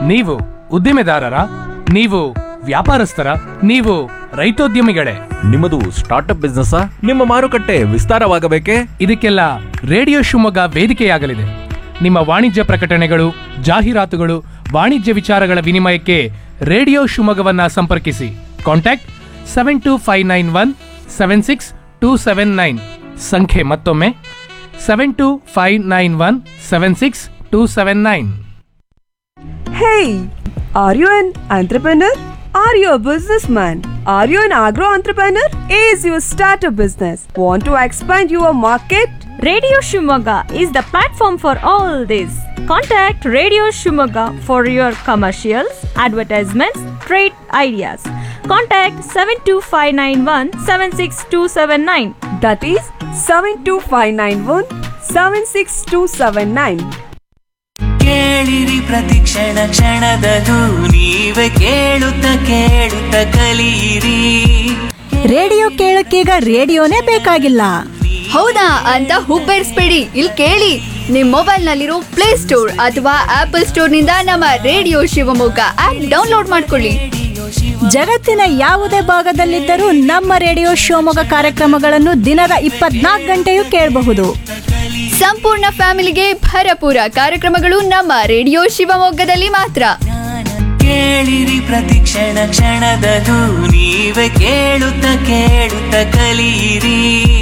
ನೀವು ಉದ್ದಿಮೆದಾರರ ನೀವು ವ್ಯಾಪಾರಸ್ಥರ ನೀವು ರೈತೋದ್ಯಮಿಗಳೇ ನಿಮ್ಮದು ಸ್ಟಾರ್ಟ್ಅಪ್ ಬಿಸ್ನೆಸ್ ನಿಮ್ಮ ಮಾರುಕಟ್ಟೆ ವಿಸ್ತಾರವಾಗಬೇಕೇ ಇದಕ್ಕೆಲ್ಲ ರೇಡಿಯೋ ಶಿವಮೊಗ್ಗ ವೇದಿಕೆಯಾಗಲಿದೆ ನಿಮ್ಮ ವಾಣಿಜ್ಯ ಪ್ರಕಟಣೆಗಳು ಜಾಹೀರಾತುಗಳು ವಾಣಿಜ್ಯ ವಿಚಾರಗಳ ವಿನಿಮಯಕ್ಕೆ ರೇಡಿಯೋ ಶಿವಮೊಗ್ಗವನ್ನ ಸಂಪರ್ಕಿಸಿ contact seven two five nine one seven six two seven nine ಸಂಖ್ಯೆ ಮತ್ತೊಮ್ಮೆ seven two five nine one seven six two seven nine Hey, are you an entrepreneur? Are you a businessman? Are you an agro entrepreneur? Is you start a business? Want to expand your market? Radio Shumaga is the platform for all this. Contact Radio Shumaga for your commercials, advertisements, trade ideas. Contact 72591 76279. That is 72591 76279. ಕೇಳಿರಿ ಪ್ರತಿಕ್ಷಣ ಕ್ಷಣದದು ನೀವೇ ಕೇಳುತ್ತ ಕೇಳುತ್ತ ಕಲಿಯಿರಿ radio ಕೇಳಕ್ಕೀಗ ರೇಡಿಯೋನೇ ಬೇಕಾಗಿಲ್ಲ ಹೌದಾ ಅಂತ ಹುಬ್ಬೇರಿಸ್ಬೇಡಿ ಇಲ್ಲಿ ಕೇಳಿ ನಿಮ್ಮ ಮೊಬೈಲ್ನಲ್ಲಿರೋ ಪ್ಲೇ ಸ್ಟೋರ್ ಅಥವಾ ಆಪಲ್ ಸ್ಟೋರ್ನಿಂದ ನಮ್ಮ ರೇಡಿಯೋ ಶಿವಮೊಗ್ಗ ಆಪ್ ಡೌನ್ಲೋಡ್ ಮಾಡ್ಕೊಳ್ಳಿ ಜಗತ್ತಿನ ಯಾವುದೇ ಭಾಗದಲ್ಲಿದ್ದರೂ ನಮ್ಮ ರೇಡಿಯೋ ಶಿವಮೊಗ್ಗ ಕಾರ್ಯಕ್ರಮಗಳನ್ನು ದಿನದ ಇಪ್ಪತ್ನಾಲ್ಕು ಗಂಟೆಯೂ ಕೇಳಬಹುದು ಸಂಪೂರ್ಣ ಫ್ಯಾಮಿಲಿಗೆ ಭರಪೂರ ಕಾರ್ಯಕ್ರಮಗಳು ನಮ್ಮ ರೇಡಿಯೋ ಶಿವಮೊಗ್ಗದಲ್ಲಿ ಮಾತ್ರ ಕೇಳಿರಿ ಪ್ರತಿಕ್ಷಣ ಕ್ಷಣದದು ನೀವೇ ಕೇಳುತ್ತ ಕೇಳುತ್ತ ಕಲಿಯಿರಿ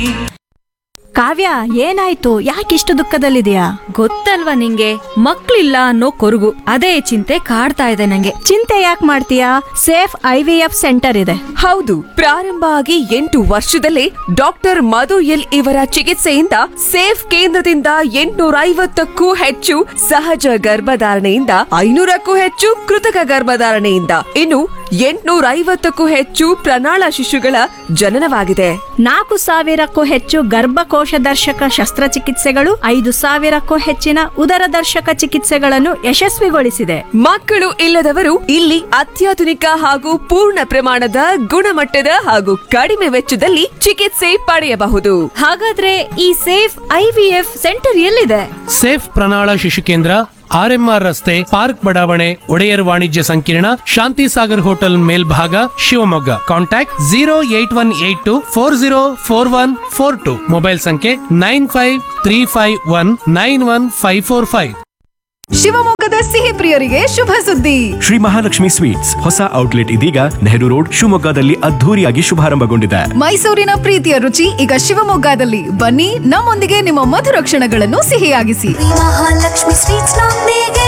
ಕಾವ್ಯ ಏನಾಯ್ತು ಯಾಕಿಷ್ಟು ದುಃಖದಲ್ಲಿದೆಯಾ ಗೊತ್ತಲ್ವಾ ನಿಂಗೆ ಮಕ್ಳಿಲ್ಲ ಅನ್ನೋ ಕೊರಗು ಅದೇ ಚಿಂತೆ ಕಾಡ್ತಾ ಇದೆ ನಂಗೆ ಚಿಂತೆ ಯಾಕೆ ಮಾಡ್ತೀಯಾ safe I V F centre ಇದೆ ಹೌದು ಪ್ರಾರಂಭ ಆಗಿ ಎಂಟು ವರ್ಷದಲ್ಲೇ ಡಾಕ್ಟರ್ ಮಧು ಎಲ್ ಇವರ ಚಿಕಿತ್ಸೆಯಿಂದ ಸೇಫ್ ಕೇಂದ್ರದಿಂದ ಎಂಟುನೂರ ಐವತ್ತಕ್ಕೂ ಹೆಚ್ಚು ಸಹಜ ಗರ್ಭಧಾರಣೆಯಿಂದ ಐನೂರಕ್ಕೂ ಹೆಚ್ಚು ಕೃತಕ ಗರ್ಭಧಾರಣೆಯಿಂದ ಇನ್ನು ಎಂಟುನೂರ ಐವತ್ತಕ್ಕೂ ಹೆಚ್ಚು ಪ್ರಣಾಳ ಶಿಶುಗಳ ಜನನವಾಗಿದೆ ನಾಲ್ಕು ಸಾವಿರಕ್ಕೂ ಹೆಚ್ಚು ಗರ್ಭಕೋಶ ದರ್ಶಕ ಶಸ್ತ್ರಚಿಕಿತ್ಸೆಗಳು ಐದು ಸಾವಿರಕ್ಕೂ ಹೆಚ್ಚಿನ ಉದರ ದರ್ಶಕ ಚಿಕಿತ್ಸೆಗಳನ್ನು ಯಶಸ್ವಿಗೊಳಿಸಿದೆ ಮಕ್ಕಳು ಇಲ್ಲದವರು ಇಲ್ಲಿ ಅತ್ಯಾಧುನಿಕ ಹಾಗೂ ಪೂರ್ಣ ಪ್ರಮಾಣದ ಗುಣಮಟ್ಟದ ಹಾಗೂ ಕಡಿಮೆ ವೆಚ್ಚದಲ್ಲಿ ಚಿಕಿತ್ಸೆ ಪಡೆಯಬಹುದು ಹಾಗಾದ್ರೆ ಈ ಸೇಫ್ ಐವಿಎಫ್ ಸೆಂಟರ್ ಎಲ್ಲಿದೆ ಸೇಫ್ ಪ್ರಣಾಳ ಶಿಶು ಕೇಂದ್ರ ಆರ್ಎಂಆರ್ ರಸ್ತೆ ಪಾರ್ಕ್ ಬಡಾವಣೆ ಒಡೆಯರ್ ವಾಣಿಜ್ಯ ಸಂಕೀರ್ಣ ಶಾಂತಿ ಸಾಗರ್ ಹೋಟೆಲ್ ಮೇಲ್ಭಾಗ Shivamogga contact zero eight one eight two four zero four one four two mobile ಸಂಖ್ಯೆ nine five three five one nine one five four five ಶಿವಮೊಗ್ಗದ ಸಿಹಿ ಪ್ರಿಯರಿಗೆ ಶುಭ ಸುದ್ದಿ ಶ್ರೀ ಮಹಾಲಕ್ಷ್ಮಿ ಸ್ವೀಟ್ಸ್ ಹೊಸ ಔಟ್ಲೆಟ್ ಇದೀಗ ನೆಹರು ರೋಡ್ ಶಿವಮೊಗ್ಗದಲ್ಲಿ ಅದ್ಧೂರಿಯಾಗಿ ಶುಭಾರಂಭಗೊಂಡಿದೆ ಮೈಸೂರಿನ ಪ್ರೀತಿಯ ರುಚಿ ಈಗ ಶಿವಮೊಗ್ಗದಲ್ಲಿ ಬನ್ನಿ ನಮ್ಮೊಂದಿಗೆ ನಿಮ್ಮ ಮಧುರ ಕ್ಷಣಗಳನ್ನು ಸಿಹಿಯಾಗಿಸಿ ಮಹಾಲಕ್ಷ್ಮಿ ಸ್ವೀಟ್ಸ್ ನೊಂದಿಗೆ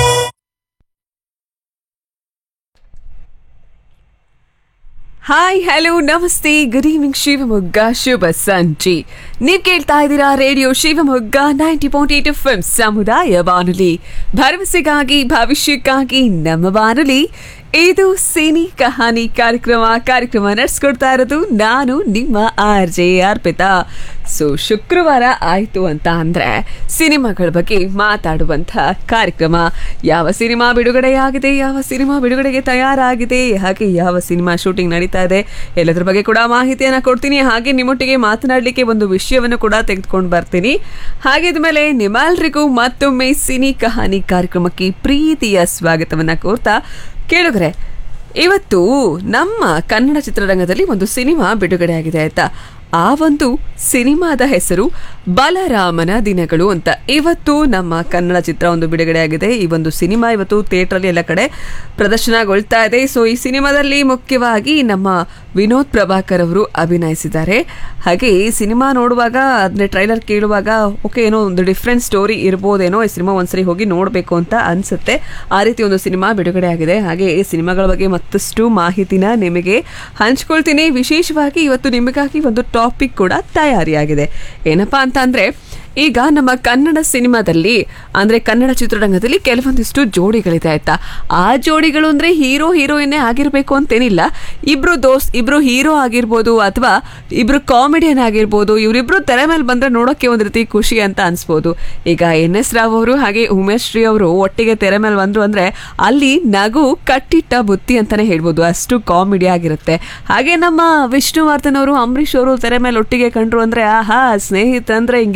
ಹಾಯ್ ಹಲೋ ನಮಸ್ತೆ ಗುಡ್ ಈವ್ನಿಂಗ್ ಶಿವಮೊಗ್ಗ ಶುಭ ಸಂಜೆ ನೀವ್ ಕೇಳ್ತಾ ಇದ್ದೀರಾ radio Shivamogga ninety point eight F ಸಮುದಾಯ ಬಾನುಲಿ ಭರವಸೆಗಾಗಿ ಭವಿಷ್ಯಕ್ಕಾಗಿ ನಮ್ಮ ಬಾನುಲಿ ಇದು ಸಿನಿ ಕಹಾನಿ ಕಾರ್ಯಕ್ರಮ ಕಾರ್ಯಕ್ರಮ ನಡೆಸ್ಕೊಡ್ತಾ ಇರೋದು ನಾನು ನಿಮ್ಮ ಆರ್ ಜೆ ಅರ್ಪಿತಾ ಸೊ ಶುಕ್ರವಾರ ಆಯ್ತು ಅಂತ ಅಂದ್ರೆ ಸಿನಿಮಾಗಳ ಬಗ್ಗೆ ಮಾತಾಡುವಂಥ ಕಾರ್ಯಕ್ರಮ ಯಾವ ಸಿನಿಮಾ ಬಿಡುಗಡೆಯಾಗಿದೆ ಯಾವ ಸಿನಿಮಾ ಬಿಡುಗಡೆಗೆ ತಯಾರಾಗಿದೆ ಹಾಗೆ ಯಾವ ಸಿನಿಮಾ ಶೂಟಿಂಗ್ ನಡೀತಾ ಇದೆ ಎಲ್ಲದ್ರ ಬಗ್ಗೆ ಕೂಡ ಮಾಹಿತಿಯನ್ನು ಕೊಡ್ತೀನಿ ಹಾಗೆ ನಿಮ್ಮೊಟ್ಟಿಗೆ ಮಾತನಾಡಲಿಕ್ಕೆ ಒಂದು ವಿಷಯವನ್ನು ಕೂಡ ತೆಗೆದುಕೊಂಡು ಬರ್ತೀನಿ ಹಾಗೆ ಇದ್ಮೇಲೆ ನಿಮ್ಮೆಲ್ರಿಗೂ ಮತ್ತೊಮ್ಮೆ ಸಿನಿ ಕಹಾನಿ ಕಾರ್ಯಕ್ರಮಕ್ಕೆ ಪ್ರೀತಿಯ ಸ್ವಾಗತವನ್ನ ಕೋರ್ತಾ ಕೇಳಿದ್ರೆ ಇವತ್ತು ನಮ್ಮ ಕನ್ನಡ ಚಿತ್ರರಂಗದಲ್ಲಿ ಒಂದು ಸಿನಿಮಾ ಬಿಡುಗಡೆಯಾಗಿದೆ ಆಯ್ತಾ ಆ ಒಂದು ಸಿನಿಮಾದ ಹೆಸರು ಬಲರಾಮನ ದಿನಗಳು ಅಂತ ಇವತ್ತು ನಮ್ಮ ಕನ್ನಡ ಚಿತ್ರ ಒಂದು ಬಿಡುಗಡೆಯಾಗಿದೆ ಈ ಒಂದು ಸಿನಿಮಾ ಇವತ್ತು ಥಿಯೇಟ್ರಲ್ಲಿ ಎಲ್ಲ ಕಡೆ ಪ್ರದರ್ಶನಗೊಳ್ತಾ ಇದೆ ಸೊ ಈ ಸಿನಿಮಾದಲ್ಲಿ ಮುಖ್ಯವಾಗಿ ನಮ್ಮ ವಿನೋದ್ ಪ್ರಭಾಕರ್ ಅವರು ಅಭಿನಯಿಸಿದ್ದಾರೆ ಹಾಗೆ ಈ ಸಿನಿಮಾ ನೋಡುವಾಗ ಅಂದರೆ ಟ್ರೈಲರ್ ಕೇಳುವಾಗ ಓಕೆ ಏನೋ ಒಂದು ಡಿಫ್ರೆಂಟ್ ಸ್ಟೋರಿ ಇರ್ಬೋದೇನೋ ಈ ಸಿನಿಮಾ ಒಂದ್ಸರಿ ಹೋಗಿ ನೋಡಬೇಕು ಅಂತ ಅನ್ಸುತ್ತೆ ಆ ರೀತಿ ಒಂದು ಸಿನಿಮಾ ಬಿಡುಗಡೆ ಆಗಿದೆ ಹಾಗೆ ಈ ಸಿನಿಮಾಗಳ ಬಗ್ಗೆ ಮತ್ತಷ್ಟು ಮಾಹಿತಿನ ನಿಮಗೆ ಹಂಚ್ಕೊಳ್ತೀನಿ ವಿಶೇಷವಾಗಿ ಇವತ್ತು ನಿಮಗಾಗಿ ಒಂದು ಟಾಪಿಕ್ ಕೂಡ ತಯಾರಿಯಾಗಿದೆ ಏನಪ್ಪಾ ಅಂತ ಅಂದ್ರೆ ಈಗ ನಮ್ಮ ಕನ್ನಡ ಸಿನಿಮಾದಲ್ಲಿ ಅಂದ್ರೆ ಕನ್ನಡ ಚಿತ್ರರಂಗದಲ್ಲಿ ಕೆಲವೊಂದಿಷ್ಟು ಜೋಡಿಗಳಿದೆ ಆಯ್ತಾ ಆ ಜೋಡಿಗಳು ಅಂದ್ರೆ ಹೀರೋ ಹೀರೋಯಿನ್ನೇ ಆಗಿರ್ಬೇಕು ಅಂತೇನಿಲ್ಲ ಇಬ್ರು ದೋಸ್ತ್ ಇಬ್ರು ಹೀರೋ ಆಗಿರ್ಬೋದು ಅಥವಾ ಇಬ್ರು ಕಾಮಿಡಿಯನ್ ಆಗಿರ್ಬೋದು ಇವರಿಬ್ರು ತೆರೆ ಮೇಲೆ ಬಂದ್ರೆ ನೋಡೋಕೆ ಒಂದ್ ರೀತಿ ಖುಷಿ ಅಂತ ಅನ್ಸ್ಬೋದು ಈಗ ಎನ್ ಎಸ್ ರಾವ್ ಅವರು ಹಾಗೆ ಉಮೇಶ್ ಶ್ರೀ ಅವರು ಒಟ್ಟಿಗೆ ತೆರೆ ಮೇಲೆ ಬಂದ್ರು ಅಂದ್ರೆ ಅಲ್ಲಿ ನಗು ಕಟ್ಟಿಟ್ಟ ಬುತ್ತಿ ಅಂತಾನೆ ಹೇಳ್ಬೋದು ಅಷ್ಟು ಕಾಮಿಡಿ ಆಗಿರುತ್ತೆ ಹಾಗೆ ನಮ್ಮ ವಿಷ್ಣುವರ್ಧನ್ ಅವರು ಅಂಬರೀಷ್ ಅವರು ತೆರೆ ಮೇಲೆ ಒಟ್ಟಿಗೆ ಕಂಡ್ರು ಅಂದ್ರೆ ಆಹಾ ಸ್ನೇಹಿತ ಅಂದ್ರೆ ಹಿಂಗಿರ್ಬೇಕಪ್ಪ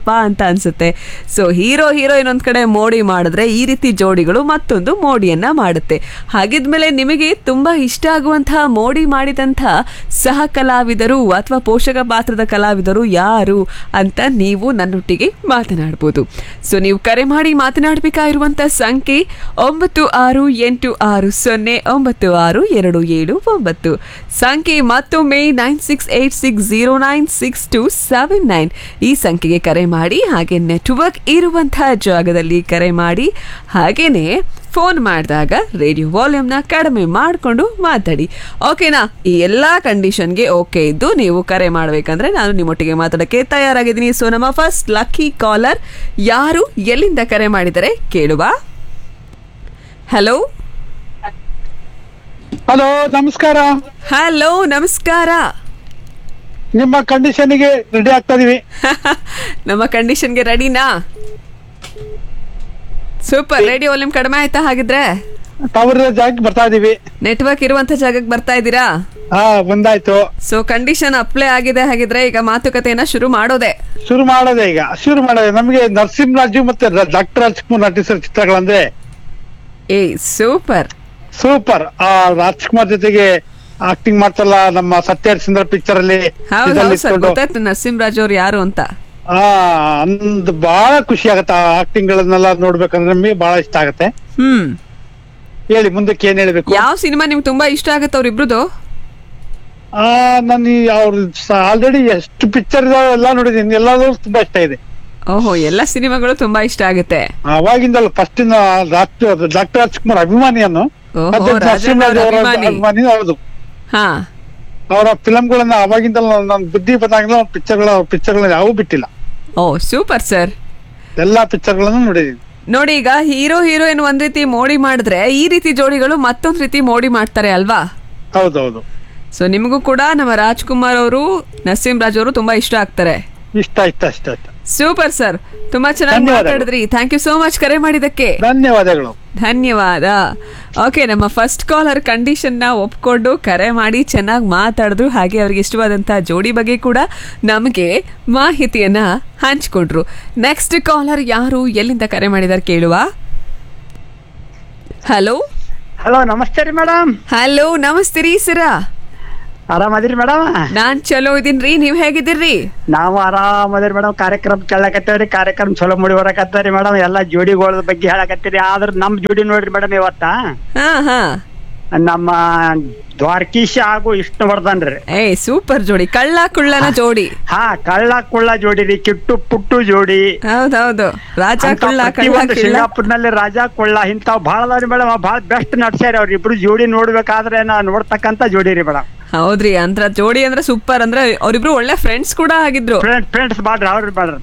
ಬೇಕಪ್ಪ ಅಂತ ಅನ್ಸುತ್ತೆ ಸೊ ಹೀರೋ ಹೀರೋಯಿನ್ ಒಂದ್ ಕಡೆ ಮೋಡಿ ಮಾಡಿದ್ರೆ ಈ ರೀತಿ ಜೋಡಿಗಳು ಮತ್ತೊಂದು ಮೋಡಿಯನ್ನ ಮಾಡುತ್ತೆ ಹಾಗಿದ್ಮೇಲೆ ನಿಮಗೆ ತುಂಬಾ ಇಷ್ಟ ಆಗುವಂತಹ ಮೋಡಿ ಮಾಡಿದಂತಹ ಸಹ ಕಲಾವಿದರು ಅಥವಾ ಪೋಷಕ ಪಾತ್ರದ ಕಲಾವಿದರು ಯಾರು ಅಂತ ನೀವು ನನ್ನೊಟ್ಟಿಗೆ ಮಾತನಾಡ್ಬೋದು ಸೊ ನೀವು ಕರೆ ಮಾಡಿ ಮಾತನಾಡಬೇಕಾಗಿರುವಂತ ಸಂಖ್ಯೆ ಒಂಬತ್ತು ಆರು ಎಂಟು ಆರು ಸೊನ್ನೆ ಒಂಬತ್ತು ಆರು ಎರಡು ಏಳು ಒಂಬತ್ತು ಸಂಖ್ಯೆ ಮತ್ತೊಮ್ಮೆ nine six eight six zero nine six two seven nine ಈ ಸಂಖ್ಯೆಗೆ ಕರೆ ಮಾಡಿ ಹಾಗೆ ನೆಟ್ವರ್ಕ್ ಇರುವಂತಹ ಜಾಗದಲ್ಲಿ ಕರೆ ಮಾಡಿ ಹಾಗೇನೆ ಫೋನ್ ಮಾಡಿದಾಗ ರೇಡಿಯೋ ವಾಲ್ಯೂಮ್ನ ಕಡಿಮೆ ಮಾಡಿಕೊಂಡು ಮಾತಾಡಿ ಓಕೆನಾ ಈ ಎಲ್ಲ ಕಂಡೀಷನ್ಗೆ ಓಕೆ ಇದ್ದು ನೀವು ಕರೆ ಮಾಡಬೇಕಂದ್ರೆ ನಾನು ನಿಮ್ಮೊಟ್ಟಿಗೆ ಮಾತಾಡೋಕ್ಕೆ ತಯಾರಾಗಿದ್ದೀನಿ ಸೊ ನಮ್ಮ ಫಸ್ಟ್ ಲಕ್ಕಿ ಕಾಲರ್ ಯಾರು ಎಲ್ಲಿಂದ ಕರೆ ಮಾಡಿದರೆ ಕೇಳುವ ಹಲೋ ಹಲೋ ನಮಸ್ಕಾರ ಹಲೋ ನಮಸ್ಕಾರ ನಿಮ್ಮ ಕಂಡೀಷನ್ಗೆ ರೆಡಿ ಆಗ್ತಾ ಇದೀವಿ ನಮ್ಮ ಕಂಡೀಷನ್ಗೆ ರೆಡಿನಾ ಸೂಪರ್ ರೇಡಿಯೋ ವಾಲ್ಯೂಮ್ ಕಡಿಮೆ ಆಯ್ತಾ ಹಾಗಿದ್ರೆ ಟವರ್ ಜಾಗಕ್ಕೆ ಬರ್ತಾ ಇದೀವಿ ನೆಟ್ವರ್ಕ್ ಇರುವಂತ ಜಾಗಕ್ಕೆ ಬರ್ತಾ ಇದ್ದೀರಾ ಹಾ ಬಂದಾಯ್ತು ಸೊ ಕಂಡೀಷನ್ ಅಪ್ಲೈ ಆಗಿದೆ ಹಾಗಿದ್ರೆ ಈಗ ಮಾತುಕತೆಯನ್ನ ಶುರು ಮಾಡೋದೆ ಶುರು ಮಾಡೋದೇ ಈಗ ಶುರು ಮಾಡೋದೇ ನಮಗೆ ನರಸಿಂಹರಾಜು ಮತ್ತೆ ಡಾಕ್ಟರ್ ರಾಜ್ಕುಮಾರ್ ನಟಿಸಿರೋ ಚಿತ್ರಗಳಂದ್ರೆ ಏ ಸೂಪರ್ ಸೂಪರ್ ಆ ರಾಜ್ಕುಮಾರ್ ಜೊತೆಗೆ ಆಕ್ಟಿಂಗ್ ಮಾಡ್ತಲ್ಲ ನಮ್ಮ ಸತ್ಯ ಹರಿಶ್ಚಂದ್ರ ಪಿಕ್ಚರ್ ಅಲ್ಲಿ ಹೌದು ಇದ್ರಲ್ಲಿ ಹೌದು ಸರ್ ಇಟ್ಕೊಂಡು, ಗೊತ್ತಾಯ್ತು ನರಸಿಂಹರಾಜ್ ಅವ್ರು ಯಾರು ಅಂತ ಆ ಅಂದ್ ಬಹಳ ಖುಷಿ ಆಗತ್ತೆ ಆ ಆಕ್ಟಿಂಗ್ ಗಳನ್ನೆಲ್ಲ ನೋಡ್ಬೇಕಂದ್ರೆ ನಮಗೆ ಬಹಳ ಇಷ್ಟ ಆಗತ್ತೆ ಹ್ಮ್ ಹೇಳಿ ಮುಂದಕ್ಕೆ ಏನ್ ಹೇಳ್ಬೇಕು ಯಾವ ಸಿನಿಮಾ ನಿಮ್ಗೆ ತುಂಬಾ ಇಷ್ಟ ಆಗುತ್ತೆ ಅವ್ರಿಬ್ರದ್ದು ಆ ನಾನು ಅವ್ರ ಆಲ್ರೆಡಿ ಎಷ್ಟು ಪಿಕ್ಚರ್ ಎಲ್ಲ ನೋಡಿದೀನಿ ಎಲ್ಲಾದ್ರೂ ತುಂಬಾ ಇಷ್ಟ ಇದೆ ಓಹೋ ಎಲ್ಲ ಸಿನಿಮಾಗಳು ತುಂಬಾ ಇಷ್ಟ ಆಗುತ್ತೆ ಅವಾಗಿಂದಲೂ ಫಸ್ಟ್ ಡಾಕ್ಟರ್ ರಾಜ್ಕುಮಾರ್ ಅಭಿಮಾನಿಯನ್ನು ಓಹೋ, ಮತ್ತೆ ರಾಜಣ್ಣ ನರಸಿಂಹರಾಜ್ ಅವರ ಅಭಿಮಾನಿ. ಅಭಿಮಾನಿ ಹೌದು ಹಾ ಅವರ ಫಿಲಂಗಳನ್ನ ಅವಾಗಿಂದಲೂ ನನ್ನ ಬುದ್ಧಿ ಬಂದಾಗಿಂದ ಪಿಕ್ಚರ್ಗಳ ಪಿಕ್ಚರ್ಗಳನ್ನ ಯಾವೂ ಬಿಟ್ಟಿಲ್ಲ ಓ ಸೂಪರ್ ಸರ್ ಎಲ್ಲಾ ಪಿಕ್ಚರ್ಗಳನ್ನು ನೋಡಿದೀನಿ ನೋಡಿ ಈಗ ಹೀರೋ ಹೀರೋಯಿನ್ ಒಂದ್ ರೀತಿ ಮೋಡಿ ಮಾಡಿದ್ರೆ ಈ ರೀತಿ ಜೋಡಿಗಳು ಮತ್ತೊಂದ್ ರೀತಿ ಮೋಡಿ ಮಾಡ್ತಾರೆ ಅಲ್ವಾ ಹೌದೌದು ಸೊ ನಿಮಗೂ ಕೂಡ ನಮ್ಮ ರಾಜ್ಕುಮಾರ್ ಅವರು ನರಸಿಂಹರಾಜ್ ಅವರು ತುಂಬಾ ಇಷ್ಟ ಆಗ್ತಾರೆ ಇಷ್ಟ ಇಷ್ಟ ಇಷ್ಟ ಇಷ್ಟ ಸೂಪರ್ ಸರ್ ತುಂಬಾ ಚೆನ್ನಾಗಿ ಧನ್ಯವಾದಗಳು. ಮಾತಾಡಿದ್ರಿ ಥ್ಯಾಂಕ್ ಯು ಸೋ ಮಚ್ ಕರೆ ಮಾಡಿದ್ದಕ್ಕೆ ಧನ್ಯವಾದಗಳು ಧನ್ಯವಾದ ಓಕೆ ನಮ್ಮ ಫಸ್ಟ್ ಕಾಲರ್ ಕಂಡೀಷನ್ ನ ಒಪ್ಕೊಂಡು ಕರೆ ಮಾಡಿ ಚೆನ್ನಾಗಿ ಮಾತಾಡಿದ್ರು ಹಾಗೆ ಅವ್ರಿಗೆ ಇಷ್ಟವಾದಂತಹ ಜೋಡಿ ಬಗ್ಗೆ ಕೂಡ ನಮಗೆ ಮಾಹಿತಿಯನ್ನ ಹಂಚ್ಕೊಂಡ್ರು ನೆಕ್ಸ್ಟ್ ಕಾಲರ್ ಯಾರು ಎಲ್ಲಿಂದ ಕರೆ ಮಾಡಿದಾರೆ ಕೇಳುವ ಹಲೋ ಹಲೋ ನಮಸ್ತೆ ರೀ ಮೇಡಮ್ ಹಲೋ ನಮಸ್ತೆ ರೀ ಸರ ಆರಾಮದಿರಿ ಮೇಡಮ್ ನಾನ್ ಚಲೋ ಇದೀನ್ರಿ ನೀವ್ ಹೇಗಿದ್ದೀರಿ ನಾವು ಆರಾಮದಿರಿ ಮೇಡಮ್ ಕಾರ್ಯಕ್ರಮ ಕೇಳಕತ್ತೇವ್ರಿ ಕಾರ್ಯಕ್ರಮ ಚಲೋ ಮುಡಿ ಬರಕತ್ತೇವ್ರಿ ಮೇಡಮ್ ಎಲ್ಲಾ ಜೋಡಿಗಳ ಬಗ್ಗೆ ಹೇಳಕತ್ತೀರಿ ಆದ್ರ ನಮ್ ಜೋಡಿ ನೋಡ್ರಿ ಮೇಡಮ್ ಇವತ್ತ ಹಾ ಹಾ ನಮ್ಮ ದ್ವಾರಕೀಶ ಹಾಗೂ ವಿಷ್ಣುವರ್ಧನ್ ರೀ ಏ ಸೂಪರ್ ಜೋಡಿ ಕಳ್ಳ ಕುಳ್ಳನ ಜೋಡಿ ಹಾ ಕಳ್ಳ ಕುಳ್ಳ ಜೋಡಿ ರೀ ಕಿಟ್ಟು ಪುಟ್ಟು ಜೋಡಿ ಹೌದೌದು ರಾಜ ಅಂತ ಕುಳ್ಳ ಕಳ್ಳ ಪ್ರತಿಯೊಂದು ಕಿಳ್ಳ ಸಿಂಗಾಪುರ್ನಲ್ಲಿ ರಾಜಾ ಕೊಳ್ಳ ಇಂತಾವ್ ಬಹಳ ಅದಾವ್ರಿ ಮೇಡಮ್ ಬಹಳ ಬೆಸ್ಟ್ ನಡ್ಸ್ಯಾರ ಅವ್ರ ಇಬ್ರು ಜೋಡಿ ನೋಡ್ಬೇಕಾದ್ರೆ ನಾ ನೋಡ್ತಕ್ಕಂತ ಜೋಡಿ ರೀ ಮೇಡಮ್ ಹೌದ್ರಿ ಅಂದ್ರ ಜೋಡಿ ಅಂದ್ರೆ ಸೂಪರ್ ಅಂದ್ರೆ ಅವ್ರಿಬ್ರು ಒಳ್ಳೆ ಫ್ರೆಂಡ್ಸ್ ಕೂಡ ಆಗಿದ್ರು ಫ್ರೆಂಡ್ ಫ್ರೆಂಡ್ಸ್ ಬಾಡ್ರಿ ಅವ್ರಿ ಬಾಡ್ರಿ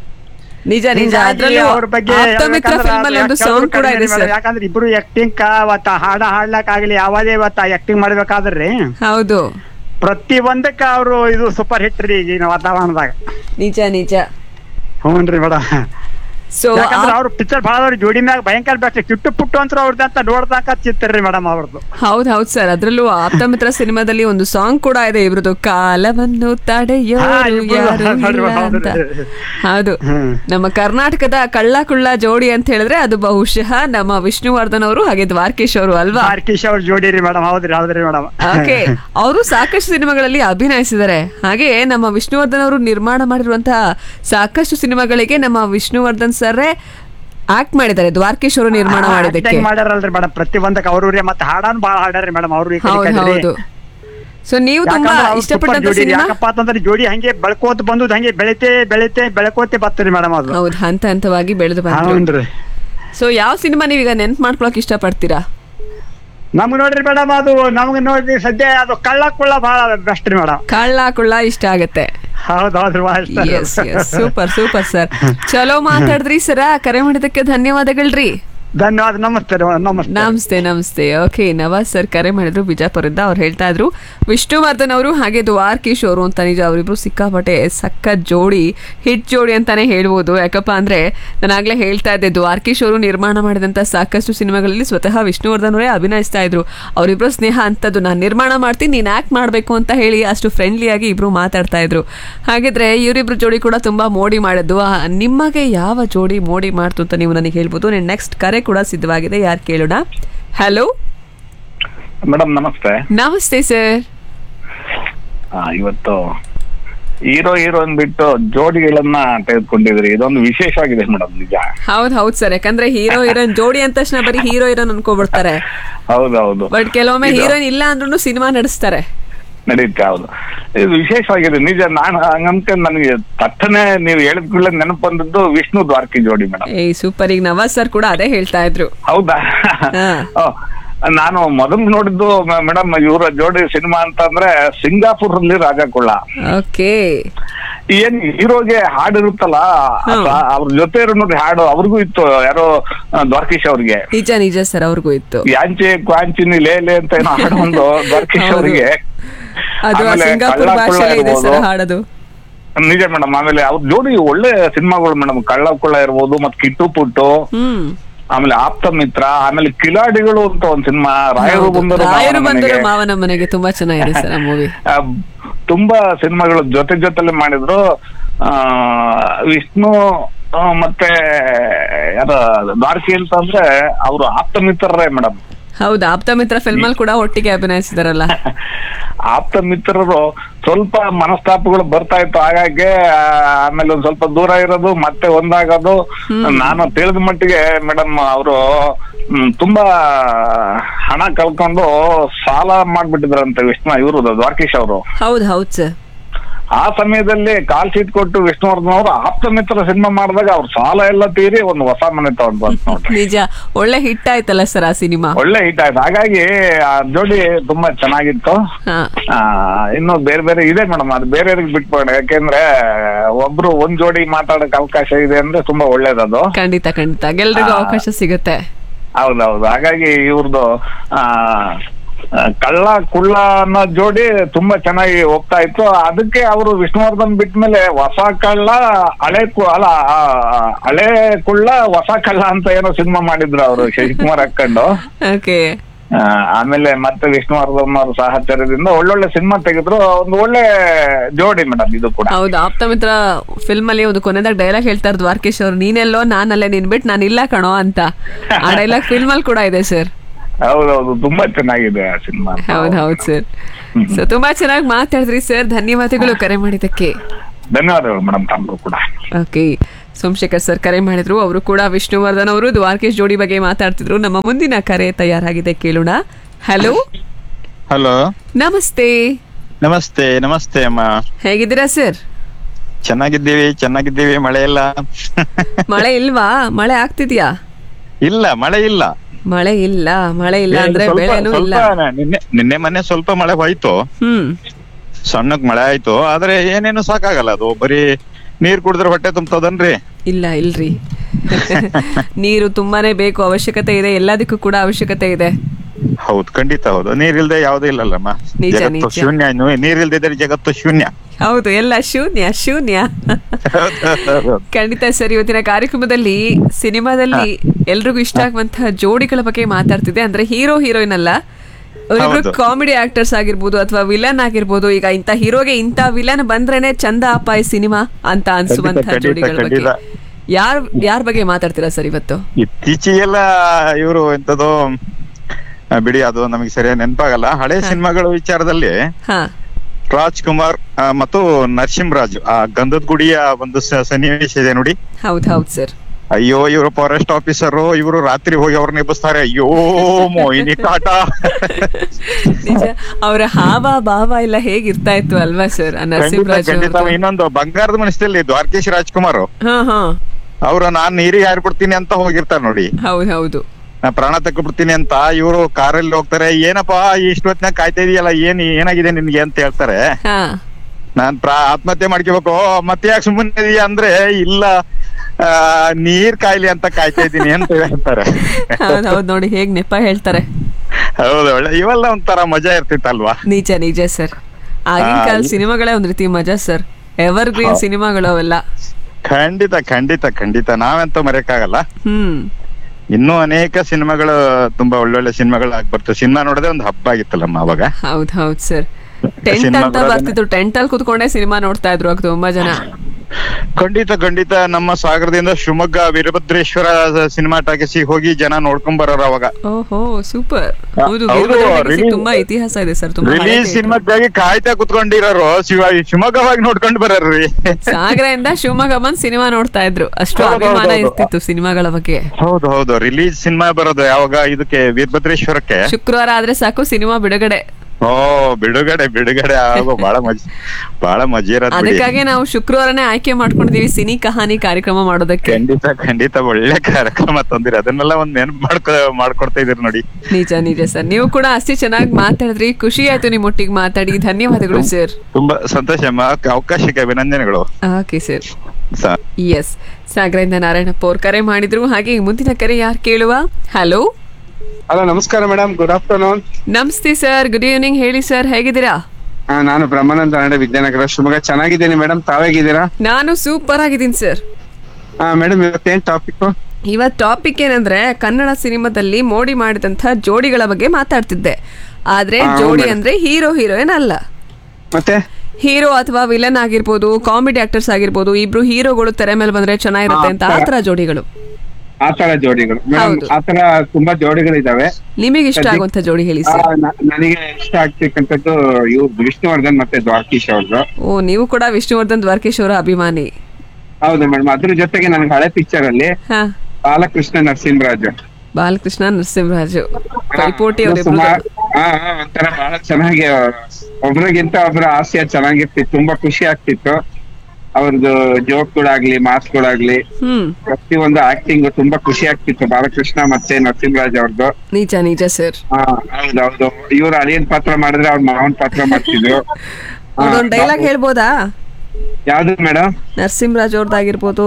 ನಿಜ ನಿಜ ಹಿಂಗಾಗಿ ಅದ್ರಲ್ಲೂ ಅವ್ರ ಬಗ್ಗೆ ಆಪ್ತಮಿತ್ರ ಹೇಳ್ಬೇಕಂದ್ರೆ ಫಿಲ್ಮ್ ಅಲ್ಲಿ ಅದು ಒಂದು ಯಾಕೆ ಸಾಂಗ್ ಕೂಡ ಕಡಿಮೆ ಇದೆ ಮೇಡಮ್. ಸರ್ ಯಾಕಂದ್ರೆ ಇಬ್ರು ಆಕ್ಟಿಂಗ್ ಅವತ್ತ ಹಾಡ ಹಾಡ್ಲಕ್ ಆಗ್ಲಿ ಯಾವದೇ ಇವತ್ತ ಆಕ್ಟಿಂಗ್ ಮಾಡ್ಬೇಕಾದ್ರಿ ಹೌದು ಪ್ರತಿ ಒಂದಕ್ಕ ಅವರು ಇದು ಸೂಪರ್ ಹಿಟ್ ರೀ ಈಗಿನ ವಾತಾವರಣದಾಗ ನಿಜ ನಿಜ ಹ್ಞೂನ್ರಿ ಮೇಡಮ್ ಸೊ ಯಾಕಂದ್ರೆ ಅವ್ರ ಪಿಕ್ಚರ್ ಭಾಳ ಅವ್ರ ಜೋಡಿ ಮ್ಯಾಗ ಭಯಂಕರ ಬೆಸ್ಟ್ ಕಿಟ್ಟು ಪುಟ್ಟು ಅಂತ ಅವ್ರದ್ದು ನೋಡ್ದಾಕ ಚಿತ್ರ ರೀ ಮೇಡಮ್ ಅವ್ರದ್ದು ಹೌದ್ ಹೌದ್ ಸರ್ ಅದ್ರಲ್ಲೂ ಆಪ್ತಮಿತ್ರ ಸಿನಿಮಾದಲ್ಲಿ ಒಂದು ಸಾಂಗ್ ಕೂಡ ಇದೆ ಇವ್ರದ್ದು ಕಾಲವನ್ನು ಹಾ, ತಡೆಯೋರು ಇಬ್ರು ಯಾರು ಹೌದು, ಇಲ್ಲ ಹೌದು. ಅಂತ ಹೌದು ಹ್ಮ್. ನಮ್ಮ ಕರ್ನಾಟಕದ ಕಳ್ಳ ಕುಳ್ಳ ಜೋಡಿ ಅಂತ ಹೇಳಿದ್ರೆ ಅದು ಬಹುಶಃ ನಮ್ಮ ವಿಷ್ಣುವರ್ಧನ್ ಅವರು ಹಾಗೆ ದ್ವಾರಕೀಶ್ ಅವರು ಅಲ್ವಾ ಆರ್ಕಿಶ್ ಅವ್ರ ಜೋಡಿ ರೀ ಮೇಡಮ್ ಹೌದ್ರಿ ಹೌದ್ರಿ ಮೇಡಮ್ ಓಕೆ ಅವರು ಸಾಕಷ್ಟು ಸಿನಿಮಾಗಳಲ್ಲಿ ಅಭಿನಯಿಸಿದ್ದಾರೆ ಹಾಗೆ ನಮ್ಮ ವಿಷ್ಣುವರ್ಧನ್ ಅವರು ನಿರ್ಮಾಣ ಮಾಡಿರುವಂತಹ ಸಾಕಷ್ಟು ಸಿನಿಮಾಗಳಿಗೆ ನಮ್ಮ ವಿಷ್ಣುವರ್ಧನ್ ಸರ್ರೇ ಆಕ್ಟ್ ಮಾಡಿದ್ದಾರೆ ದ್ವಾರಕೀಶ್ ಅವರು ನಿರ್ಮಾಣ ಮಾಡಿದ್ದಕ್ಕೆ ಮಾಡ್ಯಾರಲ್ರಿ ಮೇಡಮ್ ಪ್ರತಿ ಒಂದಕ್ಕೆ ಅವ್ರು ರೀ ಮತ್ತೆ ಹಾಡಾನ್ ಭಾಳ ಹಾಡ್ಯಾರಿ ಮೇಡಮ್ ಅವ್ರು ಈ ಕಡೆ ಈ ಹೌದು ಕಡೆ ರೀ. ಹೌದು ಸೊ ನೀವು ತುಂಬಾ ಯಾಕಂದ್ರೆ ಅವ್ರು super ಇಷ್ಟಪಟ್ಟಂತ ಜೋಡಿ ರೀ. ಸಿನಿಮಾ ಯಾಕಪ್ಪ ಅಂತಂದ್ರೆ ಜೋಡಿ ಹಂಗೆ ಬೆಳ್ಕೋತ ಬಂದುದ್ ಹಂಗೆ ಬೆಳಿತೆ ಬೆಳಿತೆ ಬೆಳ್ಕೋತೆ ಬರ್ತರಿ ಮೇಡಮ್ ಅದು ಹೌದು ಹಂತ ಹಂತವಾಗಿ ಬೆಳೆದು ಬಂದ್ರು ಹೌನ್ರಿ ಸೊ ಯಾವ ಸಿನಿಮಾ ನೀವೀಗ ನೆನ್ಪು ಮಾಡ್ಕೊಳಕ್ ಇಷ್ಟಪಡ್ತೀರಾ ನಮ್ಗ್ ನೋಡ್ರಿ ಮೇಡಮ್ ಅದು ನಮ್ಗ್ ನೋಡ್ರಿ ಸದ್ಯ ಅದು ಕಳ್ಳ ಕುಳ್ಳ ಬಹಳ ಬೆಸ್ಟ್ ರೀ ಮೇಡಮ್ ಕಳ್ಳ ಕುಳ್ಳ ಇಷ್ಟ ಆಗತ್ತೆ ಹೌದ್ ಹೌದ್ರಿ ಭಾಳ ಇಷ್ಟ ರೀ ಅದು. Yes yes super super sir ಚಲೋ ಮಾತಾಡಿದ್ರಿ ಸರ ಕರೆ ಮಾಡಿದ್ದಕ್ಕೆ ಧನ್ಯವಾದಗಳ್ರಿ ಧನ್ಯವಾದ ನಮಸ್ತೆ ರೀ, ನಮಸ್ತೆ ನಮಸ್ತೆ ನಮಸ್ತೆ ಓಕೆ ನವಾಜ್ ಸರ್ ಕರೆ ಮಾಡಿದ್ರು ಬಿಜಾಪುರದಿಂದ ಅವ್ರು ಹೇಳ್ತಾ ಇದ್ರು ವಿಷ್ಣುವರ್ಧನ್ ಅವರು ಹಾಗೆ ದ್ವಾರಕೀಶ್ ಅವರು ಅಂತ ನಿಜ ಅವರಿಬ್ರು ಸಿಕ್ಕಾಪಟ್ಟೆ ಸಕ್ಕ ಜೋಡಿ ಹಿಟ್ ಜೋಡಿ ಅಂತಾನೆ ಹೇಳ್ಬೋದು ಯಾಕಪ್ಪ ಅಂದ್ರೆ ನಾನು ಆಗ್ಲೇ ಹೇಳ್ತಾ ಇದ್ದೆ ದ್ವಾರಕೀಶ್ ಅವರು ನಿರ್ಮಾಣ ಮಾಡಿದಂತ ಸಾಕಷ್ಟು ಸಿನಿಮಾಗಳಲ್ಲಿ ಸ್ವತಃ ವಿಷ್ಣುವರ್ಧನ್ ಅವರೇ ಅಭಿನಯಿಸ್ತಾ ಇದ್ರು ಅವರಿಬ್ರು ಸ್ನೇಹ ಅಂತದ್ದು ನಾನು ನಿರ್ಮಾಣ ಮಾಡ್ತೀನಿ ನೀನ್ ಆಕ್ಟ್ ಮಾಡ್ಬೇಕು ಅಂತ ಹೇಳಿ ಅಷ್ಟು ಫ್ರೆಂಡ್ಲಿಯಾಗಿ ಇಬ್ರು ಮಾತಾಡ್ತಾ ಇದ್ರು ಹಾಗಿದ್ರೆ ಇವರಿಬ್ರು ಜೋಡಿ ಕೂಡ ತುಂಬಾ ಮೋಡಿ ಮಾಡಿದ್ದು ಆ, ನಿಮಗೆ ಯಾವ ಜೋಡಿ ಮೋಡಿ ಮಾಡ್ತು ಅಂತ ನೀವು ನನಗೆ ಹೇಳ್ಬೋದು ನೆಕ್ಸ್ಟ್ ಕರೆ ಕೂಡ ಸಿದ್ಧವಾಗಿದೆ ಯಾರು ಕೇಳೋಣ ಹಲೋ ಮೇಡಮ್ ನಮಸ್ತೆ ನಮಸ್ತೆ ಸರ್ ಆ, ಇವತ್ತು ಹೀರೋ ಹೀರೋಯಿನ್ ಬಿಟ್ಟು ಜೋಡಿಗಳನ್ನ ತೆಗೆದುಕೊಂಡಿದ್ರಿ ಇದೊಂದು ವಿಶೇಷವಾಗಿದೆ ಮೇಡಮ್ ನಿಜ ಹೌದ್ ಹೌದ್ ಸರ್ ಯಾಕಂದ್ರೆ ಹೀರೋ ಹೀರೋಯಿನ್ ಜೋಡಿ ಅಂದ ತಕ್ಷಣ ಬರೀ ಹೀರೋ ಹೀರೋನ್ ಅನ್ಕೋಬಿಡ್ತಾರೆ ಹೌದೌದು ಬಟ್ ಕೆಲವೊಮ್ಮೆ ಇದು ಹೀರೋಯಿನ್ ಇಲ್ಲ ಅಂದ್ರೂ ಸಿನಿಮಾ ನಡೆಸ್ತಾರೆ ನಡೀತೆ ಹೌದು ಇದು ವಿಶೇಷವಾಗಿದೆ ನಿಜ ನಾನು ಹಂಗನ್ಕೊಂಡ್ ನನಗೆ ತಟ್ಟನೆ ನೀವು ಹೇಳಿದ ಕೂಡಲೇ ನೆನಪು ಬಂದದ್ದು ವಿಷ್ಣು ದ್ವಾರಕಿ ಜೋಡಿ ಮೇಡಮ್ ಏಯ್ ಸೂಪರ್ ಈಗ ನವಾಜ್ ಸರ್ ಕೂಡ ಅದೇ ಹೇಳ್ತಾ ಇದ್ರು ಹೌದಾ ಓ, ನಾನು ಮೊದಲು ನೋಡಿದ್ದು ಮೇಡಮ್ ಇವರ ಜೋಡಿ ಸಿನಿಮಾ ಅಂತಂದ್ರೆ ಸಿಂಗಾಪುರ್ ಅಲ್ಲಿ ರಾಜ ಕುಳ್ಳ ಓಕೆ ಏನ್ ಹೀರೋಗೆ ಹಾಡು ಇರುತ್ತಲ್ಲ ಅದ- ಅವ್ರ ಜೊತೆ ಇರೋ ನೋಡಿ ಹಾಡು ಅವ್ರಿಗೂ ಇತ್ತು ಯಾರೋ ಆ, ದ್ವಾರಕೀಶ್ ಅವ್ರಿಗೆ ನಿಜ ನಿಜ ಸರ್ ಅವ್ರಿಗೂ ಇತ್ತು ಯಾಂಚೆ ಕ್ವಾಂಚಿನಿ ಲೇಲೆ ಅಂತ ಏನೋ ಹಾಡು ಒಂದು ದ್ವಾರಕೀಶ್ ಹೌದು. ಅವ್ರಿಗೆ ಅದು ಆ ಆಮೇಲೆ ಸಿಂಗಾಪುರ್ ಕಳ್ಳ ಕುಳ್ಳ ಭಾಷೆಯಲ್ಲಿ ಇದೆ ಸರ್ ಇರ್ಬೋದು. ಹಾಡೋದು ನಿಜ ಮೇಡಮ್ ಆಮೇಲೆ ಅವ್ರ ಜೋಡಿ ಒಳ್ಳೆ ಸಿನಿಮಾಗಳು ಮೇಡಮ್ ಕಳ್ಳ ಕುಳ್ಳ ಇರ್ಬೋದು ಮತ್ ಕಿಟ್ಟು ಪುಟ್ಟು ಹ್ಮ್ ಆಮೇಲೆ ಆಪ್ತ ಮಿತ್ರ ಆಮೇಲೆ ಕಿಲಾಡಿಗಳು ಅಂತ ಒಂದ್ ಸಿನಿಮಾ ರಾಯರು ಹೌದು. ಬಂದರು ರಾಯರು ಬಂದರು ಮಾವನ ಮನೆಗೆ ತುಂಬಾ ಚೆನ್ನಾಗಿದೆ ಸರ್ ಆ ಮೂವಿ ಆ, ತುಂಬಾ ಸಿನಿಮಾಗಳು ಜೊತೆ ಜೊತೆಲೆ ಮಾಡಿದ್ರು ಆ ವಿಷ್ಣು ಆ, ಮತ್ತೆ ಯಾರ ದ್ವಾರಕಿ ಅಂತ ಅಂದ್ರೆ ಅವರು ಆಪ್ತ ಮಿತ್ರರೇ ಮೇಡಮ್ ಹೌದು ಆಪ್ತ ಮಿತ್ರ ಫಿಲ್ಮ್ ಅಲ್ಲಿ ಕೂಡ ಒಟ್ಟಿಗೆ ಅಭಿನಯಿಸಿದಾರಲ್ಲ ಆಪ್ತ ಮಿತ್ರರು ಸ್ವಲ್ಪ ಮನಸ್ತಾಪಗಳು ಬರ್ತಾ ಇತ್ತು ಹಾಗಾಗಿ ಆ, ಆಮೇಲೆ ಒಂದ್ ಸ್ವಲ್ಪ ದೂರ ಇರೋದು ಮತ್ತೆ ಒಂದಾಗೋದು ನಾನು ತಿಳಿದ ಮಟ್ಟಿಗೆ ಮೇಡಮ್ ಅವರು ತುಂಬಾ ಹಣ ಕಳ್ಕೊಂಡು ಸಾಲ ಮಾಡ್ಬಿಟ್ಟಿದ್ರಂತೆ ವಿಷ್ಣು ಇವರು ದ್ವಾರಕೀಶ್ ಅವರು ಹೌದು ಹೌದು ಸರ್ ಆ ಸಮಯದಲ್ಲಿ ಕಾಲ್ ಶೀಟ್ ಕೊಟ್ಟು ವಿಷ್ಣುವರ್ಧನ್ ಅವರು ಆಪ್ತ ಮಿತ್ರ ಸಿನಿಮಾ ಮಾಡಿದಾಗ ಅವ್ರ ಸಾಲ ಎಲ್ಲ ತೀರಿ ಒಂದು ಹೊಸ ಮನೆ ತಗೊಂಡ್ ಬಂತು ನೋಡ್ರಿ ನಿಜ ಒಳ್ಳೆ ಹಿಟ್ ಆಯ್ತಲ್ಲ ಸರ್ ಆ ಸಿನಿಮಾ ಒಳ್ಳೆ ಹಿಟ್ ಆಯ್ತು ಹಾಗಾಗಿ ಆ ಜೋಡಿ ತುಂಬಾ ಚೆನ್ನಾಗಿತ್ತು ಆ, ಇನ್ನು ಬೇರೆ ಬೇರೆ ಇದೆ ಮೇಡಮ್ ಅದು ಬೇರೆಯವ್ರಿಗೆ ಬಿಟ್ಬೇಡ ಯಾಕೆಂದ್ರೆ ಒಬ್ರು ಒಂದ್ ಜೋಡಿ ಮಾತಾಡಕ್ ಅವಕಾಶ ಇದೆ ಅಂದ್ರೆ ತುಂಬಾ ಒಳ್ಳೇದದು ಖಂಡಿತ ಖಂಡಿತ ಎಲ್ರಿಗೂ ಆ. ಅವಕಾಶ ಸಿಗುತ್ತೆ ಹೌದೌದು ಹಾಗಾಗಿ ಇವ್ರದ್ದು ಆ ಆ, ಕಳ್ಳ ಕುಳ್ಳ ಅನ್ನೋ ಜೋಡಿ ತುಂಬಾ ಚೆನ್ನಾಗಿ ಹೋಗ್ತಾ ಇತ್ತು ಅದಕ್ಕೆ ಅವರು ವಿಷ್ಣುವರ್ಧನ್ ಬಿಟ್ಮೇಲೆ ಹೊಸ ಕಳ್ಳ ಹಳೆ ಕು ಅಲ್ಲ ಆ, ಹಳೆ ಕುಳ್ಳ ಹೊಸ ಕಳ್ಳ ಅಂತ ಏನೋ ಸಿನಿಮಾ ಮಾಡಿದ್ರು ಅವರು ಶಶಿಕುಮಾರ್ ಹಾಕೊಂಡು ಓಕೆ ಆ, ಆಮೇಲೆ ಮತ್ತೆ ವಿಷ್ಣುವರ್ಧನ್ ಅವ್ರ ಸಹಚರ್ಯದಿಂದ ಒಳ್ಳೊಳ್ಳೆ ಸಿನಿಮಾ ತೆಗೆದ್ರು ಒಂದು ಒಳ್ಳೆ ಜೋಡಿ ಮೇಡಮ್ ಇದು ಕೂಡ ಹೌದು ಆಪ್ತ ಮಿತ್ರ ಫಿಲ್ಮ್ ಅಲ್ಲಿ ಒಂದು ಕೊನೆದಾಗ ಡೈಲಾಗ್ ಹೇಳ್ತಾರೆ ದ್ವಾರಕೇಶ್ ಅವ್ರು ನೀನೆಲ್ಲೋ ನಾನಲ್ಲೇ ನಿನ್ ಬಿಟ್ಟು ನಾನು ಇಲ್ಲ ಕಣೋ ಅಂತ ಆ ಡೈಲಾಗ್ ಫಿಲ್ಮ್ ಅಲ್ಲಿ ಕೂಡ ಇದೆ ಸರ್ ಹೌದೌದು ತುಂಬಾ ಚೆನ್ನಾಗಿದೆ ಆ ಸಿನಿಮಾ ಹೌದು ಹೌದು ಸರ್ ಸೊ ತುಂಬಾ ಚೆನ್ನಾಗಿ ಮಾತಾಡಿದ್ರಿ ಸರ್ ಧನ್ಯವಾದಗಳು ಕರೆ ಮಾಡಿದ್ದಕ್ಕೆ ಧನ್ಯವಾದಗಳು ಮೇಡಮ್ ತಮಗೂ ಕೂಡ ಓಕೆ ಸೋಮಶೇಖರ್ ಸರ್ ಕರೆ ಮಾಡಿದ್ರು ಅವರು ಕೂಡ ವಿಷ್ಣುವರ್ಧನ್ ಅವರು ದ್ವಾರಕೇಶ್ ಜೋಡಿ ಬಗ್ಗೆ ಮಾತಾಡ್ತಿದ್ರು ನಮ್ಮ ಮುಂದಿನ ಕರೆ ತಯಾರಾಗಿದೆ ಕೇಳೋಣ ಹಲೋ ಹಲೋ ನಮಸ್ತೆ ನಮಸ್ತೆ ನಮಸ್ತೆ ಅಮ್ಮ ಹೇಗಿದ್ದೀರಾ ಸರ್ ಚೆನ್ನಾಗಿದ್ದೀವಿ ಚೆನ್ನಾಗಿದ್ದೀವಿ ಮಳೆ ಇಲ್ಲ ಮಳೆ ಇಲ್ವಾ ಮಳೆ ಆಗ್ತಿದ್ಯಾ ಇಲ್ಲ ಮಳೆ ಇಲ್ಲ ಮಳೆ ಇಲ್ಲ ಮಳೆ ಇಲ್ಲ ಏ, ಅಂದ್ರೆ ಸ್ವಲ್ಪ- ಬೆಳೆನೂ ಇಲ್ಲ ಸ್ವಲ್ಪ ನಿನ್ನೆ ನಿನ್ನೆ ಮೊನ್ನೆ ಸ್ವಲ್ಪ ಮಳೆ ಹೋಯ್ತು ಹ್ಮ್ ಸಣ್ಣಕ್ ಮಳೆ ಆಯ್ತು ಆದ್ರೆ ಏನೇನು ಸಾಕಾಗಲ್ಲ ಅದು ಬರೀ ನೀರ್ ಕುಡಿದ್ರೆ ಹೊಟ್ಟೆ ತುಂಬ್ತದನ್ರಿ ಇಲ್ಲ ಇಲ್ರಿ ನೀರು ತುಂಬಾನೇ ಬೇಕು ಅವಶ್ಯಕತೆ ಇದೆ ಎಲ್ಲದಕ್ಕೂ ಕೂಡ ಅವಶ್ಯಕತೆ ಇದೆ ಹೌದು ಖಂಡಿತ ಹೌದು ನೀರಿಲ್ದೆ ಯಾವ್ದು ಇಲ್ಲಲ್ಲಮ್ಮ ನಿಜ, ಜಗತ್ತು ನಿಜ. ಶೂನ್ಯ ಇನ್ನು ನೀರಿಲ್ದಿದ್ರೆ ಜಗತ್ತು ಶೂನ್ಯ ಹೌದು ಎಲ್ಲ ಶೂನ್ಯ ಶೂನ್ಯ ಖಂಡಿತ ಸರ್ ಇವತ್ತಿನ ಕಾರ್ಯಕ್ರಮದಲ್ಲಿ ಸಿನಿಮಾದಲ್ಲಿ ಎಲ್ರಿಗೂ ಇಷ್ಟ ಆಗುವಂತಹ ಜೋಡಿಗಳ ಬಗ್ಗೆ ಮಾತಾಡ್ತಿದೆ ಅಂದ್ರೆ ಹೀರೋ ಹೀರೋಯಿನ್ ಅಲ್ಲ ಅವರಿಬ್ರು ಹೌದು. ಕಾಮಿಡಿ ಆಕ್ಟರ್ಸ್ ಆಗಿರ್ಬೋದು ಅಥವಾ ವಿಲನ್ ಆಗಿರ್ಬೋದು ಈಗ ಇಂಥ ಹೀರೋಗೆ ಇಂಥ ವಿಲನ್ ಬಂದ್ರೇನೆ ಚಂದ ಅಪ್ಪ ಈ ಸಿನಿಮಾ ಅಂತ ಅನ್ಸುವಂತಹ ಖಂಡಿತ, ಜೋಡಿಗಳ ಬಗ್ಗೆ ಖಂಡಿತ. ಯಾರ್ ಯಾರ ಬಗ್ಗೆ ಮಾತಾಡ್ತೀರಾ ಸರ್ ಇವತ್ತು ಇತ್ತೀಚೆಗೆಲ್ಲ ಇವರು ಎಂತದೋ ಆ, ಬಿಡಿ ಅದು ನಮಗೆ ಸರಿಯಾಗಿ ನೆನಪಾಗಲ್ಲ ಹಳೆ ಸಿನಿಮಾಗಳ ವಿಚಾರದಲ್ಲಿ ಹಾ ರಾಜ್ಕುಮಾರ್ ಆ, ಮತ್ತು ನರಸಿಂಹರಾಜ್ ಆ ಗಂಧದ ಗುಡಿಯ ಒಂದು ಸ- ಸನ್ನಿವೇಶ ಇದೆ ನೋಡಿ ಹೌದ್ ಹೌದ್ ಸರ್ ಅಯ್ಯೋ ಇವರು ಫಾರೆಸ್ಟ್ ಆಫೀಸರು ಇವರು ರಾತ್ರಿ ಹೋಗಿ ಅವ್ರನ್ನ ಎಬ್ಬಿಸ್ತಾರೆ ಅಯ್ಯೋ ಮೋಹಿನಿ ಕಾಟ ನಿಜ ಅವರ ಹಾವ ಭಾವ ಎಲ್ಲ ಹೇಗಿರ್ತಾ ಇತ್ತು ಅಲ್ವಾ ಸರ್ ಖಂಡಿತ ನರಸಿಂಹರಾಜ್ ಖಂಡಿತ ಅವ್ರದ್ದು? ಇನ್ನೊಂದು ಬಂಗಾರದ ಮನಸ್ಸಲ್ಲಿ ದ್ವಾರಕೇಶ್ ರಾಜ್ಕುಮಾರ್ ಹಾ ಹಾ ಅವ್ರು ನಾನ್ ನೀರಿಗೆ ಹಾರ್ಬಿಡ್ತೀನಿ ಅಂತ ಹೋಗಿರ್ತಾರೆ ನೋಡಿ ಹೌದ್ ಹೌದು ನಾ ಪ್ರಾಣ ತಕ್ಕೊಬಿಡ್ತೀನಿ ಅಂತ ಇವರು ಕಾರಲ್ಲಿ ಹೋಗ್ತಾರೆ ಏನಪ್ಪಾ ಇಷ್ಟೊತ್ನಾಗ ಕಾಯ್ತಾ ಇದೆಯಲ್ಲ ಏನ್ ಏನಾಗಿದೆ ನಿನ್ಗೆ ಅಂತ ಹೇಳ್ತಾರೆ ಹಾ ನಾನ್ ಪ್ರಾ ಆತ್ಮಹತ್ಯೆ ಮಾಡ್ಕೋಬೇಕು ಮತ್ತೆ ಯಾಕೆ ಸುಮ್ಮನೆ ಇದೀಯ ಅಂದ್ರೆ ಇಲ್ಲ ಆ, ನೀರ್ ಕಾಯ್ಲಿ ಅಂತ ಕಾಯ್ತಾ ಇದ್ದೀನಿ ಅಂತ ಹೇಳ್ತಾರೆ ಹೌದ್ ಹೌದ್ ನೋಡಿ ಹೇಗ್ ನೆಪ ಹೇಳ್ತಾರೆ ಹೌದು ಒಳ್ಳೆ ಇವೆಲ್ಲ ಒಂಥರ ಮಜಾ ಇರ್ತಿತ್ತಲ್ವಾ ನಿಜ ನಿಜ ಸರ್ ಆಗಿನ ಆ, ಕಾಲ ಈ- ಸಿನಿಮಾಗಳೇ ಒಂದ್ ರೀತಿ ಮಜಾ ಸರ್ ಎವರ್ ಗ್ರೀನ್ ಹೌದು. ಸಿನಿಮಾಗಳು ಅವೆಲ್ಲ ಖಂಡಿತ ಖಂಡಿತ ಖಂಡಿತ ನಾವಂತೂ ಮರೆಯಕ್ಕಾಗಲ್ಲ ಹ್ಮ್ ಇನ್ನೂ ಅನೇಕ ಸಿನಿಮಾಗಳು ತುಂಬಾ ಒಳ್ಳೊಳ್ಳೆ ಸಿನಿಮಾಗಳು ಆಗಿ ಬರ್ತವೆ ಸಿನಿಮಾ ನೋಡೋದೇ ಒಂದು ಹಬ್ಬ ಆಗಿತ್ತಲ್ಲಮ್ಮ ಅವಾಗ ಹೌದ್ ಹೌದ್ ಸರ್ ಟೆಂಟ್ ಸಿನಿಮಾ ಅಂತ ಬರೋದನ್ನ- ಬರ್ತಿತ್ತು ಟೆಂಟ್ ಅಲ್ಲಿ ಕುತ್ಕೊಂಡೇ ಸಿನಿಮಾ ನೋಡ್ತಾ ಇದ್ರು ಆಗ ತುಂಬಾ ಜನ ಖಂಡಿತ ಖಂಡಿತ ನಮ್ಮ ಸಾಗರದಿಂದ ಶಿವಮೊಗ್ಗ ವೀರಭದ್ರೇಶ್ವರ ಸಿನಿಮಾ ಟಾಕೀಸಿಗೆ ಹೋಗಿ ಜನ ನೋಡ್ಕೊಂಡ್ ಬರೋರು ಅವಾಗ ಓಹೋ ಸೂಪರ್ ಹಾ, ಹೌದು ಹೌದು, ವೀರಭದ್ರ ಟಾಕೀಸಿಗೆ release- ತುಂಬಾ ಇತಿಹಾಸ ಇದೆ ಸರ್ ತುಂಬಾ ಹಳೆ ರಿಲೀಸ್ theatre. ಸಿನಿಮಾಕ್ಕಾಗಿ ಕಾಯ್ತಾ ಕುತ್ಕೊಂಡಿರೋರು ಶಿವ ಶಿವಮೊಗ್ಗವಾಗಿ ನೋಡ್ಕೊಂಡ್ ಬರೋರ್ರಿ ಸಾಗರದಿಂದ ಶಿವಮೊಗ್ಗ ಬಂದ್ ಸಿನಿಮಾ ನೋಡ್ತಾ ಇದ್ರು ಅಷ್ಟು ಹೌದು, ಹೌದು, ಅಭಿಮಾನ ಹೌದು. ಇರ್ತಿತ್ತು ಸಿನಿಮಾಗಳ ಬಗ್ಗೆ ಹೌದು ಹೌದು ರಿಲೀಸ್ ಸಿನಿಮಾ ಬರೋದು ಯಾವಾಗ ಇದಕ್ಕೆ ವೀರಭದ್ರೇಶ್ವರಕ್ಕೆ ಶುಕ್ರವಾರ ಆದ್ರೆ ಸಾಕು ಸಿನಿಮಾ ಬಿಡುಗಡೆ ಓ ಬಿಡುಗಡೆ ಬಿಡುಗಡೆ ಆಗೋ ಬಹಳ ಮಜ ಬಹಳ ಮಜಾ ಇರೋದ್ ಬಿಡಿ ಅದಕ್ಕಾಗಿ ನಾವು ಶುಕ್ರವಾರನೇ ಆಯ್ಕೆ ಮಾಡ್ಕೊಂಡಿದೀವಿ ಸಿನಿ ಕಹಾನಿ ಕಾರ್ಯಕ್ರಮ ಮಾಡೋದಕ್ಕೆ ಖಂಡಿತ ಖಂಡಿತ ಒಳ್ಳೆ ಕಾರ್ಯಕ್ರಮ ತಂದಿರಿ ಅದನ್ನೆಲ್ಲ ಒಂದ್ ನೆನಪು ಮಾಡ್ಕೊ ಮಾಡ್ಕೊಡ್ತಾ ಇದೀರಿ ನೋಡಿ ನಿಜ ನಿಜ ಸರ್ ನೀವು ಕೂಡ ಅಷ್ಟೇ ಚೆನ್ನಾಗಿ ಮಾತಾಡಿದ್ರಿ ಖುಷಿ ಆಯ್ತು ನಿಮ್ಮೊಟ್ಟಿಗೆ ಮಾತಾಡಿ ಧನ್ಯವಾದಗಳು ಸರ್ ತುಂಬಾ ಸಂತೋಷ ಅಮ್ಮ ಅವಕಾಶಕ್ಕೆ ಅಭಿನಂದನೆಗಳು ಓಕೆ ಸರ್ ಸ- ಎಸ್ ಸಾಗರದಿಂದ ನಾರಾಯಣಪ್ಪ ಅವ್ರು ಕರೆ ಮಾಡಿದ್ರು ಹಾಗೆ ಮುಂದಿನ ಕರೆ ಯಾರು ಕೇಳುವ ಹಲೋ ಹಲೋ ನಮಸ್ಕಾರ ಮೇಡಮ್ ಗುಡ್ ಆಫ್ಟರ್ನೂನ್ ನಮಸ್ತೆ ಸರ್ ಗುಡ್ ಈವ್ನಿಂಗ್ ಹೇಳಿ ಸರ್ ಹೇಗಿದ್ದೀರಾ ನಾನು ಬ್ರಹ್ಮಾನಂದ ನಾಡೆ ವಿದ್ಯಾನಗರ ಶಿವಮೊಗ್ಗ ಚೆನ್ನಾಗಿದ್ದೀನಿ ಮೇಡಮ್ ತಾವೇಗಿದ್ದೀರಾ ನಾನು ಸೂಪರ್ ಆಗಿದ್ದೀನಿ ಸರ್ ಹಾ ಮೇಡಮ್ ಇವತ್ತೇನ್ ಟಾಪಿಕ್ ಇವತ್ ಟಾಪಿಕ್ ಏನಂದ್ರೆ ಕನ್ನಡ ಸಿನಿಮಾದಲ್ಲಿ ಮೋಡಿ ಮಾಡಿದಂತ ಜೋಡಿಗಳ ಬಗ್ಗೆ ಮಾತಾಡ್ತಿದ್ದೆ ಆದ್ರೆ ಹಾ, ಜೋಡಿ madam. ಅಂದ್ರೆ ಹೀರೋ ಹೀರೋಯಿನ್ ಅಲ್ಲ ಮತ್ತೆ ಹೀರೋ ಅಥವಾ ವಿಲನ್ ಆಗಿರ್ಬೋದು ಕಾಮಿಡಿ ಆಕ್ಟರ್ಸ್ ಆಗಿರ್ಬೋದು ಇಬ್ರು ಹೀರೋಗಳು ತೆರೆ ಮೇಲೆ ಬಂದ್ರೆ ಚೆನ್ನಾಗಿರುತ್ತೆ ಅಂತ ಆ ತರ ಜೋಡಿಗಳು ಆ ತರ ಜೋಡಿಗಳು ಮೇಡಮ್ ಹೌದು. ಆ ತರ ತುಂಬಾ ಜೋಡಿಗಳಿದಾವೆ ನಿಮಗೆ ಇಷ್ಟ ಆಗುವಂತ ಜೋಡಿ ಹೇಳಿ ಆ, ಸರ್ ನ- ನನಗೆ ಇಷ್ಟ ಆಗ್ತಕ್ಕಂಥದ್ದು ಇವ್ರು ವಿಷ್ಣುವರ್ಧನ್ ಮತ್ತೆ ದ್ವಾರಕೀಶ್ ಅವ್ರದ್ದು ಓ ನೀವು ಕೂಡ ವಿಷ್ಣುವರ್ಧನ್ ದ್ವಾರಕೇಶ್ ಅವರ ಅಭಿಮಾನಿ ಹೌದು ಮೇಡಮ್ ಅದ್ರ ಜೊತೆಗೆ ನನಗೆ ಹಳೆ ಪಿಕ್ಚರ್ ಅಲ್ಲಿ ಹಾ ಬಾಲಕೃಷ್ಣ ನರಸಿಂಹರಾಜು ಬಾಲಕೃಷ್ಣ ನರಸಿಂಹರಾಜು ಪೈಪೋಟಿ ಅವರಿಬ್ರು ಸುಮಾರ್- ಹಾ ಹಾ, ಒಂಥರ ಬಹಳ ಚೆನ್ನಾಗಿ ಒಬ್ರಿಗಿಂತ ಒಬ್ರ ಹಾಸ್ಯ ಚೆನ್ನಾಗಿರ್ತಿತ್ತು ತುಂಬಾ ಖುಷಿ ಆಗ್ತಿತ್ತು ಅವ್ರದ್ದು ಜೋಕ್ಗಳಾಗ್ಲಿ ಮಾತುಗಳಾಗ್ಲಿ ಹ್ಮ್ ಪ್ರತಿಯೊಂದು ಆಕ್ಟಿಂಗ್ ತುಂಬಾ ಖುಷಿ ಆಗ್ತಿತ್ತು ಬಾಲಕೃಷ್ಣ ಮತ್ತೆ ನರಸಿಂಹರಾಜ್ ಅವ್ರದ್ದು ನಿಜ ನಿಜ ಸರ್ ಹಾ ಹೌದೌದು ಇವ್ರು ಅಳಿಯನ್ ಪಾತ್ರ ಮಾಡಿದ್ರೆ ಅವ್ರ ಮಾವನ್ ಪಾತ್ರ ಮಾಡ್ತಿದ್ರು ಅದೊಂದ್ ಡೈಲಾಗ್ ಹೇಳ್ಬೋದಾ ಯಾವ್ದು ಮೇಡಮ್ ನರಸಿಂಹರಾಜ್ ಅವ್ರದ್ದಾಗಿರ್ಬೋದು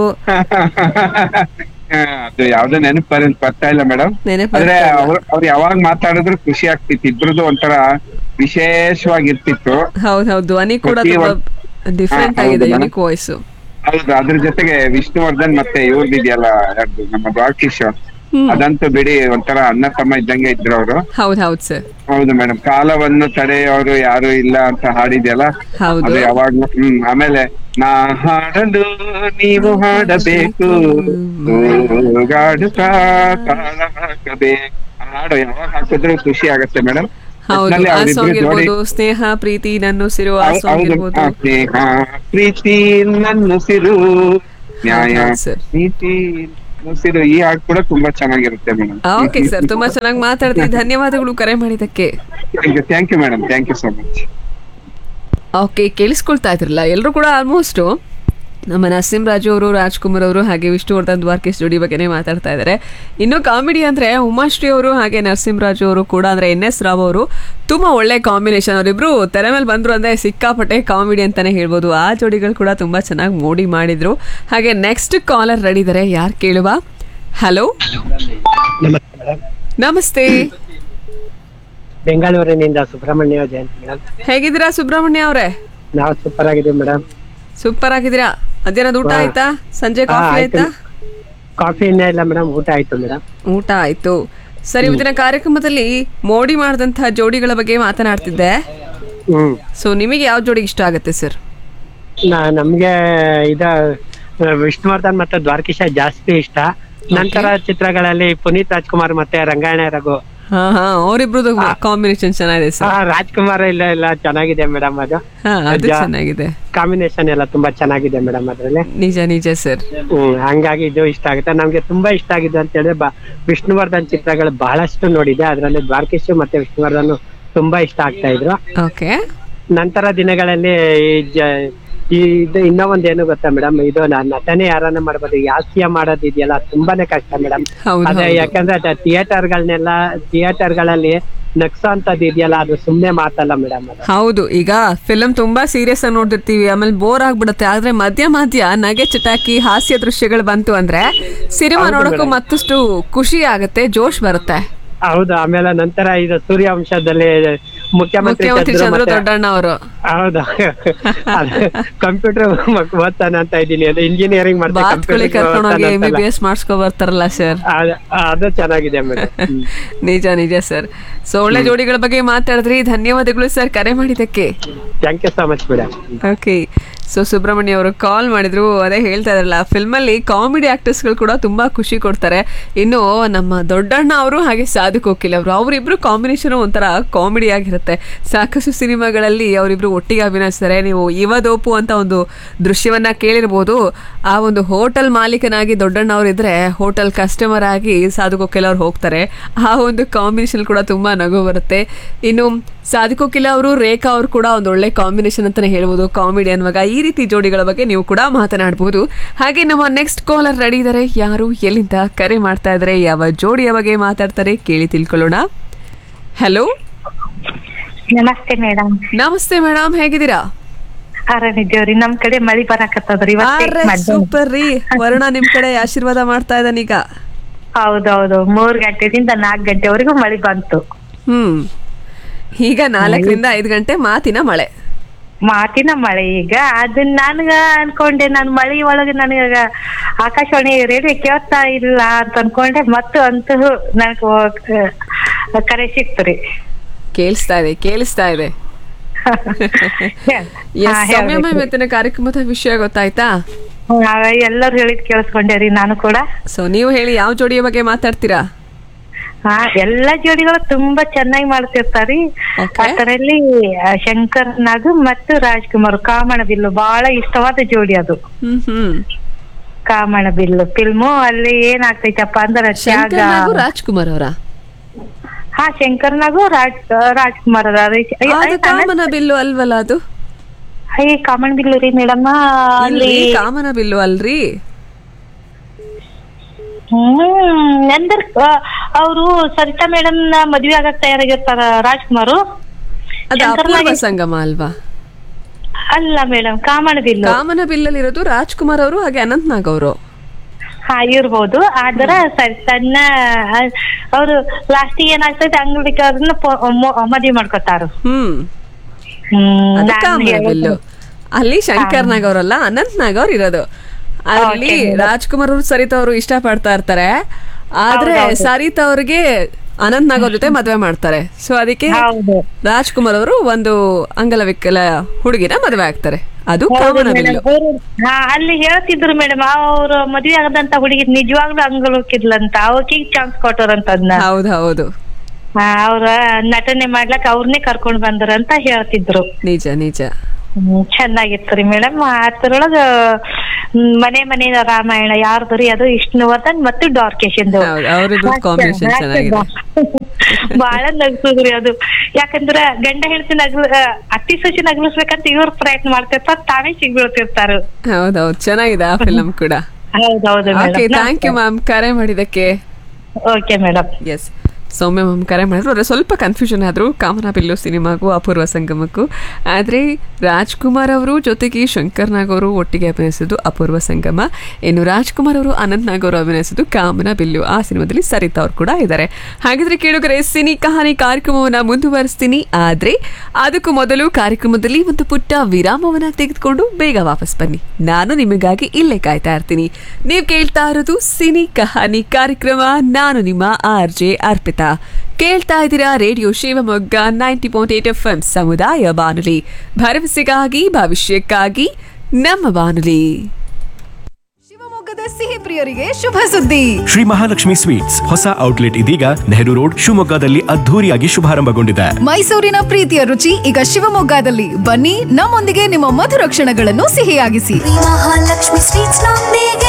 ಅದು ಯಾವ್ದೋ ನೆನಪು ಬರ ಬರ್ತಾ ಇಲ್ಲ ಮೇಡಮ್ ನೆನಪು ಆದ್ರೆ ಬರ್ತಾ ಇಲ್ಲ. ಅವ್ರು ಅವ್ರು ಯಾವಾಗ ಮಾತಾಡಿದ್ರು ಖುಷಿ ಆಗ್ತಿತ್ತು ಇಬ್ರದ್ದು ಒಂಥರ ವಿಶೇಷವಾಗಿರ್ತಿತ್ತು ಹೌದ್ ಹೌದು ಧ್ವನಿ ಕೂಡ ಪ್ರತಿ ತುಂಬಾ ಒಂದ್- ಡಿಫ್ರೆಂಟ್ ಹಾ, ಆಗಿದೆ ಹೌದು ಯುನಿಕ್ ವಾಯ್ಸ್ ಹೌದು ಅದ್ರ ಜೊತೆಗೆ ವಿಷ್ಣುವರ್ಧನ್ ಮತ್ತೆ ಇವ್ರದ್ದು ಇದೆಯಲ್ಲ ಯಾರ್ದು ನಮ್ಮ ದ್ವಾರಕೀಶ್ ಹ್ಮ್. ಅದಂತೂ ಬಿಡಿ ಒಂಥರ ಅಣ್ಣ ತಮ್ಮ ಇದ್ದಂಗೆ ಇದ್ರು ಅವರು ಹೌದ್ ಹೌದ್ ಸರ್ ಹೌದು ಮೇಡಮ್ ಕಾಲವನ್ನು ತಡೆಯೋರು ಯಾರು ಇಲ್ಲ ಅಂತ ಹಾಡಿದ್ಯಲ್ಲ ಹೌದು. ಅದು ಯಾವಾಗ್ಲೂ ಹ್ಮ್ ಆಮೇಲೆ ನಾ ಹಾಡಲು ನೀವು ಹಾಡಬೇಕು ಗಾಡುತ್ತಾ ತಾಳ ಹಾಕಬೇಕು ಆ ಹಾಡು ಯಾವಾಗ ಹಾಕಿದ್ರು ಖುಷಿ ಆಗತ್ತೆ ಮೇಡಮ್ ಹೌದು ಆ ಸಾಂಗ್ ಇರ್ಬೋದು ಸ್ನೇಹ ಪ್ರೀತಿ ನನ್ನ ಉಸಿರು ಆ ಸಾಂಗ್ ಇರ್ಬೋದು ಸ್ನೇಹ ಪ್ರೀತಿ ನನ್ನುಸಿರು ನ್ಯಾಯ ಹೌದು sir. ಪ್ರೀತಿ ಉಸಿರು ಈ ಹಾಡು ಕೂಡ ತುಂಬಾ ಚೆನ್ನಾಗಿರುತ್ತೆ ಮೇಡಮ್ ಓಕೆ ಸರ್ ತುಂಬಾ ಚೆನ್ನಾಗಿ ಮಾತಾಡ್ತೀವಿ ಧನ್ಯವಾದಗಳು ಕರೆ ಮಾಡಿದಕ್ಕೆ thank you thank you madam thank you so much okay ಕೇಳಿಸ್ಕೊಳ್ತಾ ಇದ್ರಲ್ಲ ಎಲ್ಲರೂ ಕೂಡ ಆಲ್ಮೋಸ್ಟ್ ನಮ್ಮ ನರಸಿಂಹರಾಜು ಅವರು ರಾಜ್ಕುಮಾರ್ ಅವರು ಹಾಗೆ ವಿಷ್ಣುವರ್ಧನ್ ದ್ವಾರಕೇಶ್ ಜೋಡಿ ಬಗ್ಗೆನೇ ಮಾತಾಡ್ತಾ ಇದ್ದಾರೆ ಇನ್ನು ಕಾಮಿಡಿ ಅಂದ್ರೆ ಉಮಾಶ್ರೀ ಅವರು ಹಾಗೆ ನರಸಿಂಹರಾಜು ಅವರು ಕೂಡ ಅಂದ್ರೆ ಎನ್ ಎಸ್ ರಾವ್ ಅವರು ತುಂಬಾ ಒಳ್ಳೆ ಕಾಂಬಿನೇಷನ್ ಅವರಿಬ್ರು ತೆರೆ ಮೇಲೆ ಬಂದ್ರು ಅಂದ್ರೆ ಸಿಕ್ಕಾಪಟ್ಟೆ ಕಾಮಿಡಿ ಅಂತಾನೆ ಹೇಳ್ಬೋದು ಆ ಜೋಡಿಗಳು ಕೂಡ ತುಂಬಾ ಚೆನ್ನಾಗಿ ಮೋಡಿ ಮಾಡಿದ್ರು ಹಾಗೆ ನೆಕ್ಸ್ಟ್ ಕಾಲರ್ ರೆಡಿ ಇದ್ದಾರೆ ಯಾರು ಕೇಳುವ ಹಲೋ ನಮಸ್ತೆ ಬೆಂಗಳೂರಿನಿಂದ ಸುಬ್ರಹ್ಮಣ್ಯ ಜಯಂತ್ ಮೇಡಮ್ ಹೇಗಿದ್ದೀರಾ ಸುಬ್ರಹ್ಮಣ್ಯ ಅವರೇ ನಾವು ಸೂಪರ್ ಆಗಿದ್ದೀವಿ ಮೇಡಮ್ ಸೂಪರ್ ಆಗಿದ್ದೀರಾ ಮಧ್ಯಾಹ್ನದ ಊಟ ಹಾ. ಆಯ್ತಾ ಸಂಜೆ ಹಾ, ಕಾಫಿ ಆಯ್ತು. ಆಯ್ತಾ ಕಾಫಿ ಇನ್ನೂ ಇಲ್ಲ ಮೇಡಮ್ ಊಟ ಆಯ್ತು ಮೇಡಮ್ ಊಟ ಆಯ್ತು ಸರಿ ಇವತ್ತಿನ ಕಾರ್ಯಕ್ರಮದಲ್ಲಿ ಮೋಡಿ ಮಾಡಿದಂತಹ ಜೋಡಿಗಳ ಬಗ್ಗೆ ಮಾತನಾಡ್ತಿದ್ದೆ ಹ್ಮ್ ಸೊ ನಿಮಗೆ ಯಾವ ಜೋಡಿ ಇಷ್ಟ ಆಗುತ್ತೆ ಸರ್ ನಾ- ನಮ್ಗೆ ಇದ ಆ, ವಿಷ್ಣುವರ್ಧನ್ ಮತ್ತೆ ದ್ವಾರಕೀಶ ಜಾಸ್ತಿ ಇಷ್ಟ ನಂತರ ಚಿತ್ರಗಳಲ್ಲಿ ಪುನೀತ್ ರಾಜ್ಕುಮಾರ್ ಮತ್ತೆ ರಂಗಾಯಣ ರಘು ಹಾ ಹಾ ಅವರಿಬ್ರದ್ದು ಕಾಂಬಿನೇಷನ್ ಚೆನ್ನಾಗಿದೆ ಆ, ಸರ್ ರಾಜ್ಕುಮಾರ್ ಇಲ್ಲ ಇಲ್ಲ ಚೆನ್ನಾಗಿದೆ ಮೇಡಮ್ ಅದು ಹಾ ಅದು ಜಾ- ಚೆನ್ನಾಗಿದೆ ಕಾಂಬಿನೇಷನ್ ಎಲ್ಲ ತುಂಬಾ ಚೆನ್ನಾಗಿದೆ ಮೇಡಮ್ ಅದ್ರಲ್ಲಿ ನಿಜ ನಿಜ ಸರ್ ಹ್ಮ್ ಹಂಗಾಗಿ ಇದು ಇಷ್ಟ ಆಗುತ್ತೆ ನಮ್ಗೆ ತುಂಬಾ ಇಷ್ಟ ಆಗಿದೆ ಅಂತ ಹೇಳಿದ್ರೆ ಬ- ವಿಷ್ಣುವರ್ಧನ್ ಚಿತ್ರಗಳು ಬಹಳಷ್ಟು ನೋಡಿದೆ ಅದರಲ್ಲಿ ದ್ವಾರಕೀಶ್ ಮತ್ತೆ ವಿಷ್ಣುವರ್ಧನ್ ತುಂಬಾ ಇಷ್ಟ ಆಗ್ತಾ ಇದ್ರು ಓಕೆ ನಂತರ ದಿನಗಳಲ್ಲಿ ಈ ಜ- ಈ ಇದು ಇನ್ನೂ ಒಂದ್ ಏನು ಗೊತ್ತಾ ಮೇಡಮ್ ಇದು ನ- ನಟನೆ ಯಾರನ್ನ ಮಾಡ್ಬೋದು ಈ ಹಾಸ್ಯ ಮಾಡೋದಿದೆಯಲ್ಲ ತುಂಬಾನೇ ಕಷ್ಟ ಮೇಡಮ್ ಹೌದು, ಅದೇ ಹೌದು. ಯಾಕಂದ್ರೆ ಥಿಯೇಟರ್ಗಳನ್ನೆಲ್ಲ ಥಿಯೇಟರ್ಗಳಲ್ಲಿ ನಗ್ಸೋ ಅಂತದ್ದು ಇದೆಯಲ್ಲ ಅದು ಸುಮ್ನೆ ಮಾತಲ್ಲ ಮೇಡಮ್ ಅದು ಹೌದು ಈಗ ಫಿಲಂ ತುಂಬಾ ಸೀರಿಯಸ್ ಆಗಿ ನೋಡ್ತಿರ್ತೀವಿ ಆಮೇಲೆ ಬೋರ್ ಆಗ್ಬಿಡುತ್ತೆ ಆದ್ರೆ ಮಧ್ಯ ಮಧ್ಯ ನಗೆ ಚಟಾಕಿ ಹಾಸ್ಯ ದೃಶ್ಯಗಳು ಬಂತು ಅಂದ್ರೆ ಸಿನಿಮಾ ಹೌದು ನೋಡಕ್ಕೂ madam. ಮತ್ತಷ್ಟು ಖುಷಿ ಆಗುತ್ತೆ ಜೋಶ್ ಬರುತ್ತೆ ಹೌದು ಆಮೇಲೆ ನಂತರ ಇದು ಸೂರ್ಯವಂಶದಲ್ಲಿ ಮುಖ್ಯಮಂತ್ರಿ ಮುಖ್ಯಮಂತ್ರಿ ಚಂದ್ರು ಚಂದ್ರು ಮತ್ತೆ- ದೊಡ್ಡಣ್ಣ ಅವರು ಹೌದು ಕಂಪ್ಯೂಟರ್ ಓದ್ತಾನೆ ಅಂತ ಇದ್ದೀನಿ ಅದು ಇಂಜಿನಿಯರಿಂಗ್ ಮಾಡ್ತಾ ಬಾತ್ಕೊಳ್ಳಿ ಕರ್ಕೊಂಡೋಗಿ ಎಂ ಬಿ ಬಿ ಎಸ್ ಮಾಡಿಸ್ಕೊ ಬರ್ತಾರಲ್ಲ ಸರ್ ಅದು ಚೆನ್ನಾಗಿದೆ ಮೇಡಮ್ ನಿಜ ನಿಜ ಸರ್ ಸೊ ಒಳ್ಳೆ ಜೋಡಿಗಳ ಬಗ್ಗೆ ಮಾತಾಡಿದ್ರಿ ಧನ್ಯವಾದಗಳು ಸರ್ ಕರೆ ಮಾಡಿದ್ದಕ್ಕೆ thank you so much madam okay so Subrahmanya ಅವರು ಕಾಲ್ ಮಾಡಿದ್ರು ಅದೇ ಹೇಳ್ತಾ ಇದ್ರಲ್ಲ ಫಿಲ್ಮಲ್ಲಿ ಕಾಮಿಡಿ ಆಕ್ಟರ್ಸ್ಗಳು ಕೂಡ ತುಂಬಾ ಖುಷಿ ಕೊಡ್ತಾರೆ ಇನ್ನು ನಮ್ಮ ದೊಡ್ಡಣ್ಣ ಅವರು ಹಾಗೆ ಸಾಧು ಕೋಕಿಲ್ ಅವರು ಅವರಿಬ್ರು ಕಾಂಬಿನೇಷನ್ ಒಂಥರ ಕಾಮಿಡಿ ಆಗಿರುತ್ತೆ ಸಾಕಷ್ಟು ಸಿನಿಮಾಗಳಲ್ಲಿ ಅವರಿಬ್ರು ಒಟ್ಟಿಗೆ ಅಭಿನಯಿಸ್ತಾರೆ ನೀವು ಇವದೋಪು ಅಂತ ಒಂದು ದೃಶ್ಯವನ್ನ ಕೇಳಿರ್ಬೋದು ಆ ಒಂದು ಹೋಟೆಲ್ ಮಾಲೀಕನಾಗಿ ದೊಡ್ಡಣ್ಣ ಅವರು ಇದ್ರೆ ಹೋಟೆಲ್ ಕಸ್ಟಮರ್ ಆಗಿ ಸಾಧು ಕೋಕಿಲ್ ಅವ್ರು ಹೋಗ್ತಾರೆ ಆ ಒಂದು ಕಾಂಬಿನೇಷನ್ ಕೂಡ ತುಂಬಾ ನಗು ಬರುತ್ತೆ ಇನ್ನು ಸಾಧು ಕೋಕಿಲ ಅವರು ರೇಖಾ ಅವರು ಕೂಡ ಒಂದು ಒಳ್ಳೆ ಕಾಂಬಿನೇಷನ್ ಅಂತಾನೆ ಹೇಳ್ಬೋದು ಕಾಮಿಡಿ ಅನ್ನುವಾಗ ಈ ರೀತಿ ಜೋಡಿಗಳ ಬಗ್ಗೆ ನೀವು ಕೂಡ ಮಾತನಾಡಬಹುದು ಹಾಗೆ ನಮ್ಮ ನೆಕ್ಸ್ಟ್ ಕಾಲರ್ ರೆಡಿ ಇದ್ದಾರೆ ಯಾರು ಎಲ್ಲಿಂದ ಕರೆ ಮಾಡ್ತಾ ಇದ್ದಾರೆ ಯಾವ ಜೋಡಿಯ ಬಗ್ಗೆ ಮಾತಾಡ್ತಾರೆ ಕೇಳಿ ತಿಳ್ಕೊಳ್ಳೋಣ ಹಲೋ ನಮಸ್ತೆ ಮೇಡಮ್ ನಮಸ್ತೆ ಮೇಡಮ್ ಹೇಗಿದ್ದೀರಾ ಆರಾಮಿದ್ದೇವ್ರಿ ನಮ್ ಕಡೆ ಮಳಿ ಬರಾಕತ್ತದ್ರಿ ಇವತ್ತೇ ಮಧ್ಯಾಹ್ನ. ಸೂಪರ್ ರೀ ವರ್ಣ ನಿಮ್ ಕಡೆ ಆಶೀರ್ವಾದ ಮಾಡ್ತಾ ಇದ್ದಾನೀಗ ಹೌದೌದು ಮೂರ್ ಗಂಟೆದಿಂದ ನಾಲ್ಕ್ ಗಂಟೆವರೆಗೂ ಮಳಿ ಬಂತು ಹ್ಮ್ ಈಗ ನಾಲ್ಕರಿಂದ ಐದು ಗಂಟೆ ಮಾತಿನ ಮಳೆ ಮಾತಿನ ಮಳೆ ಈಗ ಅದನ್ನ ನನ್ಗ ಅನ್ಕೊಂಡೆ ನಾನ್ ಮಳಿ ಒಳಗೆ ನನಗ ಆಕಾಶವಾಣಿ ರೇಡಿಯೋ ಕೇಳ್ತಾ ಇಲ್ಲ ಅಂತ ಅನ್ಕೊಂಡೆ ಮತ್ತು ಅಂತೂ ನನಗ ಕರೆ ಸಿಕ್ತ್ರಿ ಕೇಳಿಸ್ತಾ ಇದೆ ಕೇಳಿಸ್ತಾ ಇದೆ ಎಸ್ ಸೌಮ್ಯ ಮ್ಯಾಮ್ ಇವತ್ತಿನ ಕಾರ್ಯಕ್ರಮದ ವಿಷಯ ಗೊತ್ತಾಯ್ತಾ ಎಲ್ಲರೂ ಹೇಳಿದ್ ಕೇಳಿಸ್ಕೊಂಡೇರಿ ನಾನು ಕೂಡ ಸೊ ನೀವು ಹೇಳಿ ಯಾವ ಜೋಡಿಯ ಬಗ್ಗೆ ಮಾತಾಡ್ತೀರಾ ಹಾ ಎಲ್ಲಾ ಜೋಡಿಗಳು ತುಂಬಾ ಚೆನ್ನಾಗಿ ಮಾಡ್ತಿರ್ತಾರಿ ಅದರಲ್ಲಿ ಶಂಕರ್ ನಾಗು ಮತ್ತು ರಾಜ್ಕುಮಾರ್ ಕಾಮಣ ಬಿಲ್ಲು ಬಹಳ ಇಷ್ಟವಾದ ಜೋಡಿ ಅದು ಹ್ಮ್ ಹ್ಮ್ ಕಾಮಣ ಬಿಲ್ಲು ಫಿಲ್ಮು ಅಲ್ಲಿ ಏನಾಗ್ತೈತಪ್ಪ ಅಂದ್ರೆ ತ್ಯಾಗ ಶಂಕರ್ ನಾಗು ರಾಜ್ಕುಮಾರ್ ಅವರ ಹಾ ಶಂಕರ್ ನಾಗು ರಾಜ್ ರಾಜ್ಕುಮಾರ್ ಅದಾರ. ಐ- ಐ- ಅದು ಕಾಮನ ಬಿಲ್ಲು ಅಲ್ವಲ್ಲ ಅದು ಐ ಕಾಮಣ ಬಿಲ್ಲು ರೀ ಮೇಡಮ್ ಅಲ್ಲಿ ಇಲ್ರಿ, ಕಾಮನ ಬಿಲ್ಲು ಅಲ್ರಿ ಹ್ಮ್ ಅಂದ್ರ ಅವರು ಸರಿತಾ ಮೇಡಮ್ ನ ಮದ್ವೆ ಆಗಕ್ ತಯಾರಾಗಿರ್ತಾರ ರಾಜ್ಕುಮಾರ್ ಅದು ಅಪೂರ್ವ ಸಂಗಮ ಅಲ್ವಾ ಅಲ್ಲ ಮೇಡಮ್ ಕಾಮಣ ಬಿಲ್ಲು ಕಾಮನ ಬಿಲ್ಲಲ್ಲಿ ಇರೋದು ರಾಜ್ಕುಮಾರ್ ಅವರು ಹಾಗೆ ಅನಂತ್ ನಾಗ್ ಅವರು ಹಾ ಇರ್ಬೋದು ಆದ್ರ ಸರಿ ಸಣ್ಣ ಅವರು ಲಾಸ್ಟಿಗೆ ಏನಾಗ್ತೈತೆ ಅಂಗಡಿಕಾರನ್ನ ಮದ್ವೆ ಮಾಡ್ಕೊತಾರ ಹ್ಮ್ ಹ್ಮ್ ಅದು ನಾನ್ ಕಾಮನ ಹೇಳಿದ್ದು- ಬಿಲ್ಲು ಅಲ್ಲಿ ಶಂಕರ್ ನಾಗ್ ಅವರಲ್ಲ ಅನಂತ್ ನಾಗ್ ಅವ್ರು ಇರೋದು ಅಲ್ಲಿ Okay. ರಾಜ್ಕುಮಾರ್ ಅವರು ಸರಿತಾ ಅವರು ಇಷ್ಟ ಪಡ್ತಾ ಇರ್ತಾರೆ ಆದ್ರೆ ಹೌದೌದು. ಸರಿತಾ ಅವ್ರಿಗೆ ಅನಂತ್ ನಾಗ್ ಅವ್ರ ಜೊತೆ ಮದ್ವೆ ಮಾಡ್ತಾರೆ ಸೊ ಅದಕ್ಕೆ ರಾಜ್ಕುಮಾರ್ ಅವರು ಒಂದು ಅಂಗಲವಿಕಲ ಹುಡುಗಿನ ಮದ್ವೆ ಆಗ್ತಾರೆ ಅದು ಹೌದು ಕಾಮನ madam. ಬಿಲ್ಲು ಅವ್ರು- ಹಾ ಅಲ್ಲಿ ಹೇಳ್ತಿದ್ರು ಮೇಡಮ್ ಅವ್ರ ಮದ್ವೆ ಆಗದಂತ ಹುಡುಗಿ ನಿಜವಾಗ್ಲೂ ಅಂಗಲೋಕಿದ್ಲಂತ ಅವಕಿಗೆ ಚಾನ್ಸ್ ಕೊಟ್ಟರಂತ ಅದನ್ನ ಹೌದು ಹೌದು ಅವ್ರ ನಟನೆ ಮಾಡ್ಲಕ್ ಅವ್ರನ್ನೇ ಕರ್ಕೊಂಡ್ ಬಂದ್ರಂತ ಹೇಳ್ತಿದ್ರು ನಿಜ ನಿಜ ಹ್ಮ್, ಚೆನ್ನಾಗಿತ್ತು ರೀ ಮೇಡಮ್ ಅದ್ರೊಳಗ ಹ್ಮ್, ಮನೆ ಮನೆ ರಾಮಾಯಣ ಯಾರ್ದು ರೀ ಅದು ವಿಷ್ಣುವರ್ಧನ್ ಮತ್ತು ಡಾರ್ಕೇಶನ್ ಅವ್ರದ್ದು ಕಾಂಬಿನೇಷನ್ ಚೆನ್ನಾಗಿದೆ ಬಹಳ ನಗ್ಸುದ್ರಿ ಅದು ಯಾಕಂದ್ರ ಗಂಡ ಹೆಂಡತಿ ನಗ್ಲ ಅತ್ತಿ ಸೊಸಿ ನಗ್ಲಿಸ್ಬೇಕಂತ ಇವ್ರ ಪ್ರಯತ್ನ ಮಾಡ್ತಿರ್ತಾರ ತಾವೇ ಸಿಗ್ಬೀಳ್ತಿರ್ತಾರ ಹೌದೌದು ಚೆನ್ನಾಗಿದೆ ಆ ಫಿಲಂ ಕೂಡ ಹೌದೌದು ಓಕೆ ಥ್ಯಾಂಕ್ ಯು ಮ್ಯಾಮ್ ಕರೆ ಮಾಡಿದ್ದಕ್ಕೆ okay madam yes Soumya ma'am ಕರೆ ಮಾಡಿದ್ರು ಆದರೆ ಸ್ವಲ್ಪ ಕನ್ಫ್ಯೂಷನ್ ಆದರು ಕಾಮನ ಬಿಲ್ಲು ಸಿನಿಮಾಗೂ ಅಪೂರ್ವ ಸಂಗಮಕ್ಕೂ ಆದರೆ ರಾಜ್ಕುಮಾರ್ ಅವರು ಜೊತೆಗೆ ಶಂಕರ್ ನಾಗ್ ಅವರು ಒಟ್ಟಿಗೆ ಅಭಿನಯಿಸಿದ್ದು ಅಪೂರ್ವ ಸಂಗಮ ಇನ್ನು ರಾಜ್ಕುಮಾರ್ ಅವರು ಅನಂತ್ ನಾಗ್ ಅವರು ಅಭಿನಯಿಸಿದ್ದು ಕಾಮನ ಬಿಲ್ಲು ಆ ಸಿನಿಮಾದಲ್ಲಿ ಸರಿತಾ ಅವರು ಕೂಡ ಇದ್ದಾರೆ ಹಾಗಿದ್ರೆ ಕೇಳುಗರೆ ಸಿನಿ ಕಹಾನಿ ಕಾರ್ಯಕ್ರಮವನ್ನು ಮುಂದುವರಿಸ್ತೀನಿ ಆದರೆ ಅದಕ್ಕೂ ಮೊದಲು ಕಾರ್ಯಕ್ರಮದಲ್ಲಿ ಒಂದು ಪುಟ್ಟ ವಿರಾಮವನ್ನ ತೆಗೆದುಕೊಂಡು ಬೇಗ ವಾಪಸ್ ಬನ್ನಿ ನಾನು ನಿಮಗಾಗಿ ಇಲ್ಲೇ ಕಾಯ್ತಾ ಇರ್ತೀನಿ ನೀವು ಕೇಳ್ತಾ ಇರೋದು ಸಿನಿ ಕಹಾನಿ ಕಾರ್ಯಕ್ರಮ ನಾನು ನಿಮ್ಮ ಆರ್ ಜೆ ಅರ್ಪಿತಾ ಕೇಳ್ತಾ ಇದ್ದೀರಾ radio Shivamogga ninety point eight F M ಸಮುದಾಯ ಬಾನುಲಿ ಭರವಸೆಗಾಗಿ ಭವಿಷ್ಯಕ್ಕಾಗಿ ನಮ್ಮ ಬಾನುಲಿ ಶಿವಮೊಗ್ಗದ ಸಿಹಿ ಪ್ರಿಯರಿಗೆ ಶುಭ ಸುದ್ದಿ ಶ್ರೀ ಮಹಾಲಕ್ಷ್ಮಿ ಸ್ವೀಟ್ಸ್ ಹೊಸ ಔಟ್ಲೆಟ್ ಇದೀಗ ನೆಹರು ರೋಡ್ ಶಿವಮೊಗ್ಗದಲ್ಲಿ ಅದ್ಧೂರಿಯಾಗಿ ಶುಭಾರಂಭಗೊಂಡಿದೆ ಮೈಸೂರಿನ ಪ್ರೀತಿಯ ರುಚಿ ಈಗ ಶಿವಮೊಗ್ಗದಲ್ಲಿ ಬನ್ನಿ ನಮ್ಮೊಂದಿಗೆ ನಿಮ್ಮ ಮಧುರ ಕ್ಷಣಗಳನ್ನು ಸಿಹಿಯಾಗಿಸಿ ಮಹಾಲಕ್ಷ್ಮಿ ಸ್ವೀಟ್ಸ್ ನೊಂದಿಗೆ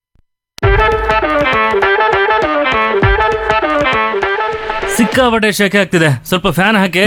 ಸಿಕ್ಕಾಪಟ್ಟೆ ಶೆಕೆ ಆಗ್ತಿದೆ ಸ್ವಲ್ಪ ಫ್ಯಾನ್ ಹಾಕಿ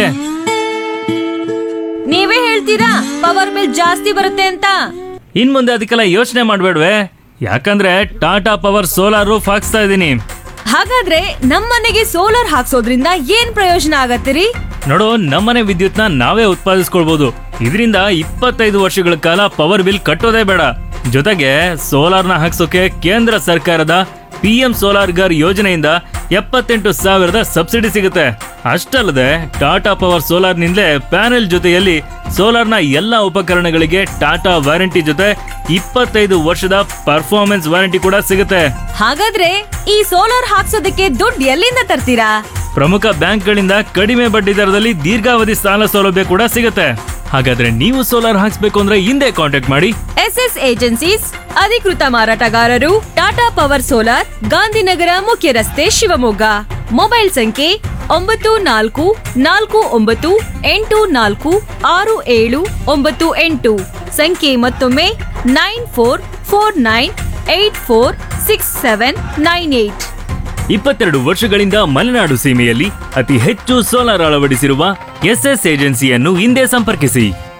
ನೀವೇ ಹೇಳ್ತೀರಾ ಪವರ್ ಬಿಲ್ ಜಾಸ್ತಿ ಬರುತ್ತೆ ಅಂತ ಇನ್ ಮುಂದೆ ಅದಕ್ಕೆಲ್ಲ ಯೋಚನೆ ಮಾಡ್ಬೇಡ್ವೆ ಯಾಕಂದ್ರೆ ಟಾಟಾ ಪವರ್ ಸೋಲಾರು ಫಾಕ್ಸ್ತಾ ಇದ್ದೀನಿ ಹಾಗಾದ್ರೆ ನಮ್ಮನೆಗೆ ಸೋಲಾರ್ ಹಾಕ್ಸೋದ್ರಿಂದ ಏನ್ ಪ್ರಯೋಜನ ಆಗತ್ತಿರಿ ನೋಡು ನಮ್ಮನೆ ವಿದ್ಯುತ್ನ ನಾವೇ ಉತ್ಪಾದಿಸ್ಕೊಳ್ಬಹುದು ಇದರಿಂದ ಇಪ್ಪತ್ತೈದು ವರ್ಷಗಳ ಕಾಲ ಪವರ್ ಬಿಲ್ ಕಟ್ಟೋದೇ ಬೇಡ ಜೊತೆಗೆ ಸೋಲಾರ್ನ ಹಾಕ್ಸೋಕೆ ಕೇಂದ್ರ ಸರ್ಕಾರದ ಪಿ ಎಂ ಸೋಲಾರ್ ಗರ್ ಯೋಜನೆಯಿಂದ ಎಪ್ಪತ್ತೆಂಟು ಸಾವಿರದ ಸಬ್ಸಿಡಿ ಸಿಗುತ್ತೆ ಅಷ್ಟಲ್ಲದೆ ಟಾಟಾ ಪವರ್ ಸೋಲಾರ್ನಿಂದಲೇ ಪ್ಯಾನೆಲ್ ಜೊತೆಯಲ್ಲಿ ಸೋಲಾರ್ನ ಎಲ್ಲ ಉಪಕರಣಗಳಿಗೆ ಟಾಟಾ ವಾರಂಟಿ ಜೊತೆ ಇಪ್ಪತ್ತೈದು ವರ್ಷದ ಪರ್ಫಾರ್ಮೆನ್ಸ್ ವಾರಂಟಿ ಕೂಡ ಸಿಗುತ್ತೆ ಹಾಗಾದ್ರೆ ಈ ಸೋಲಾರ್ ಹಾಕ್ಸೋದಕ್ಕೆ ದುಡ್ಡು ಎಲ್ಲಿಂದ ತರ್ತೀರಾ ಪ್ರಮುಖ ಬ್ಯಾಂಕ್ಗಳಿಂದ ಕಡಿಮೆ ಬಡ್ಡಿ ದರದಲ್ಲಿ ದೀರ್ಘಾವಧಿ ಸಾಲ ಸೌಲಭ್ಯ ಕೂಡ ಸಿಗುತ್ತೆ ಹಾಗಾದ್ರೆ ನೀವು ಸೋಲಾರ್ ಹಾಕ್ಸ್ಬೇಕು ಅಂದ್ರೆ ಹಿಂದೆ ಕಾಂಟ್ಯಾಕ್ಟ್ ಮಾಡಿ ಎಸ್ ಎಸ್ ಏಜೆನ್ಸೀಸ್ ಅಧಿಕೃತ ಮಾರಾಟಗಾರರು ಟಾಟಾ ಪವರ್ ಸೋಲಾರ್ ಗಾಂಧಿನಗರ ಮುಖ್ಯ ರಸ್ತೆ ಶಿವಮೊಗ್ಗ ಮೊಬೈಲ್ ಸಂಖ್ಯೆ ಒಂಬತ್ತು ನಾಲ್ಕು ನಾಲ್ಕು ಒಂಬತ್ತು ಎಂಟು ನಾಲ್ಕು ಆರು ಏಳು ಒಂಬತ್ತು ಎಂಟು ಸಂಖ್ಯೆ ಮತ್ತೊಮ್ಮೆ nine four four nine eight four six seven nine eight ಇಪ್ಪತ್ತೆರಡು ವರ್ಷಗಳಿಂದ ಮಲೆನಾಡು ಸೀಮೆಯಲ್ಲಿ ಅತಿ ಹೆಚ್ಚು ಸೋಲಾರ್ ಅಳವಡಿಸಿರುವ ಎಸ್ಎಸ್ ಏಜೆನ್ಸಿಯನ್ನು ಹಿಂದೆ ಸಂಪರ್ಕಿಸಿ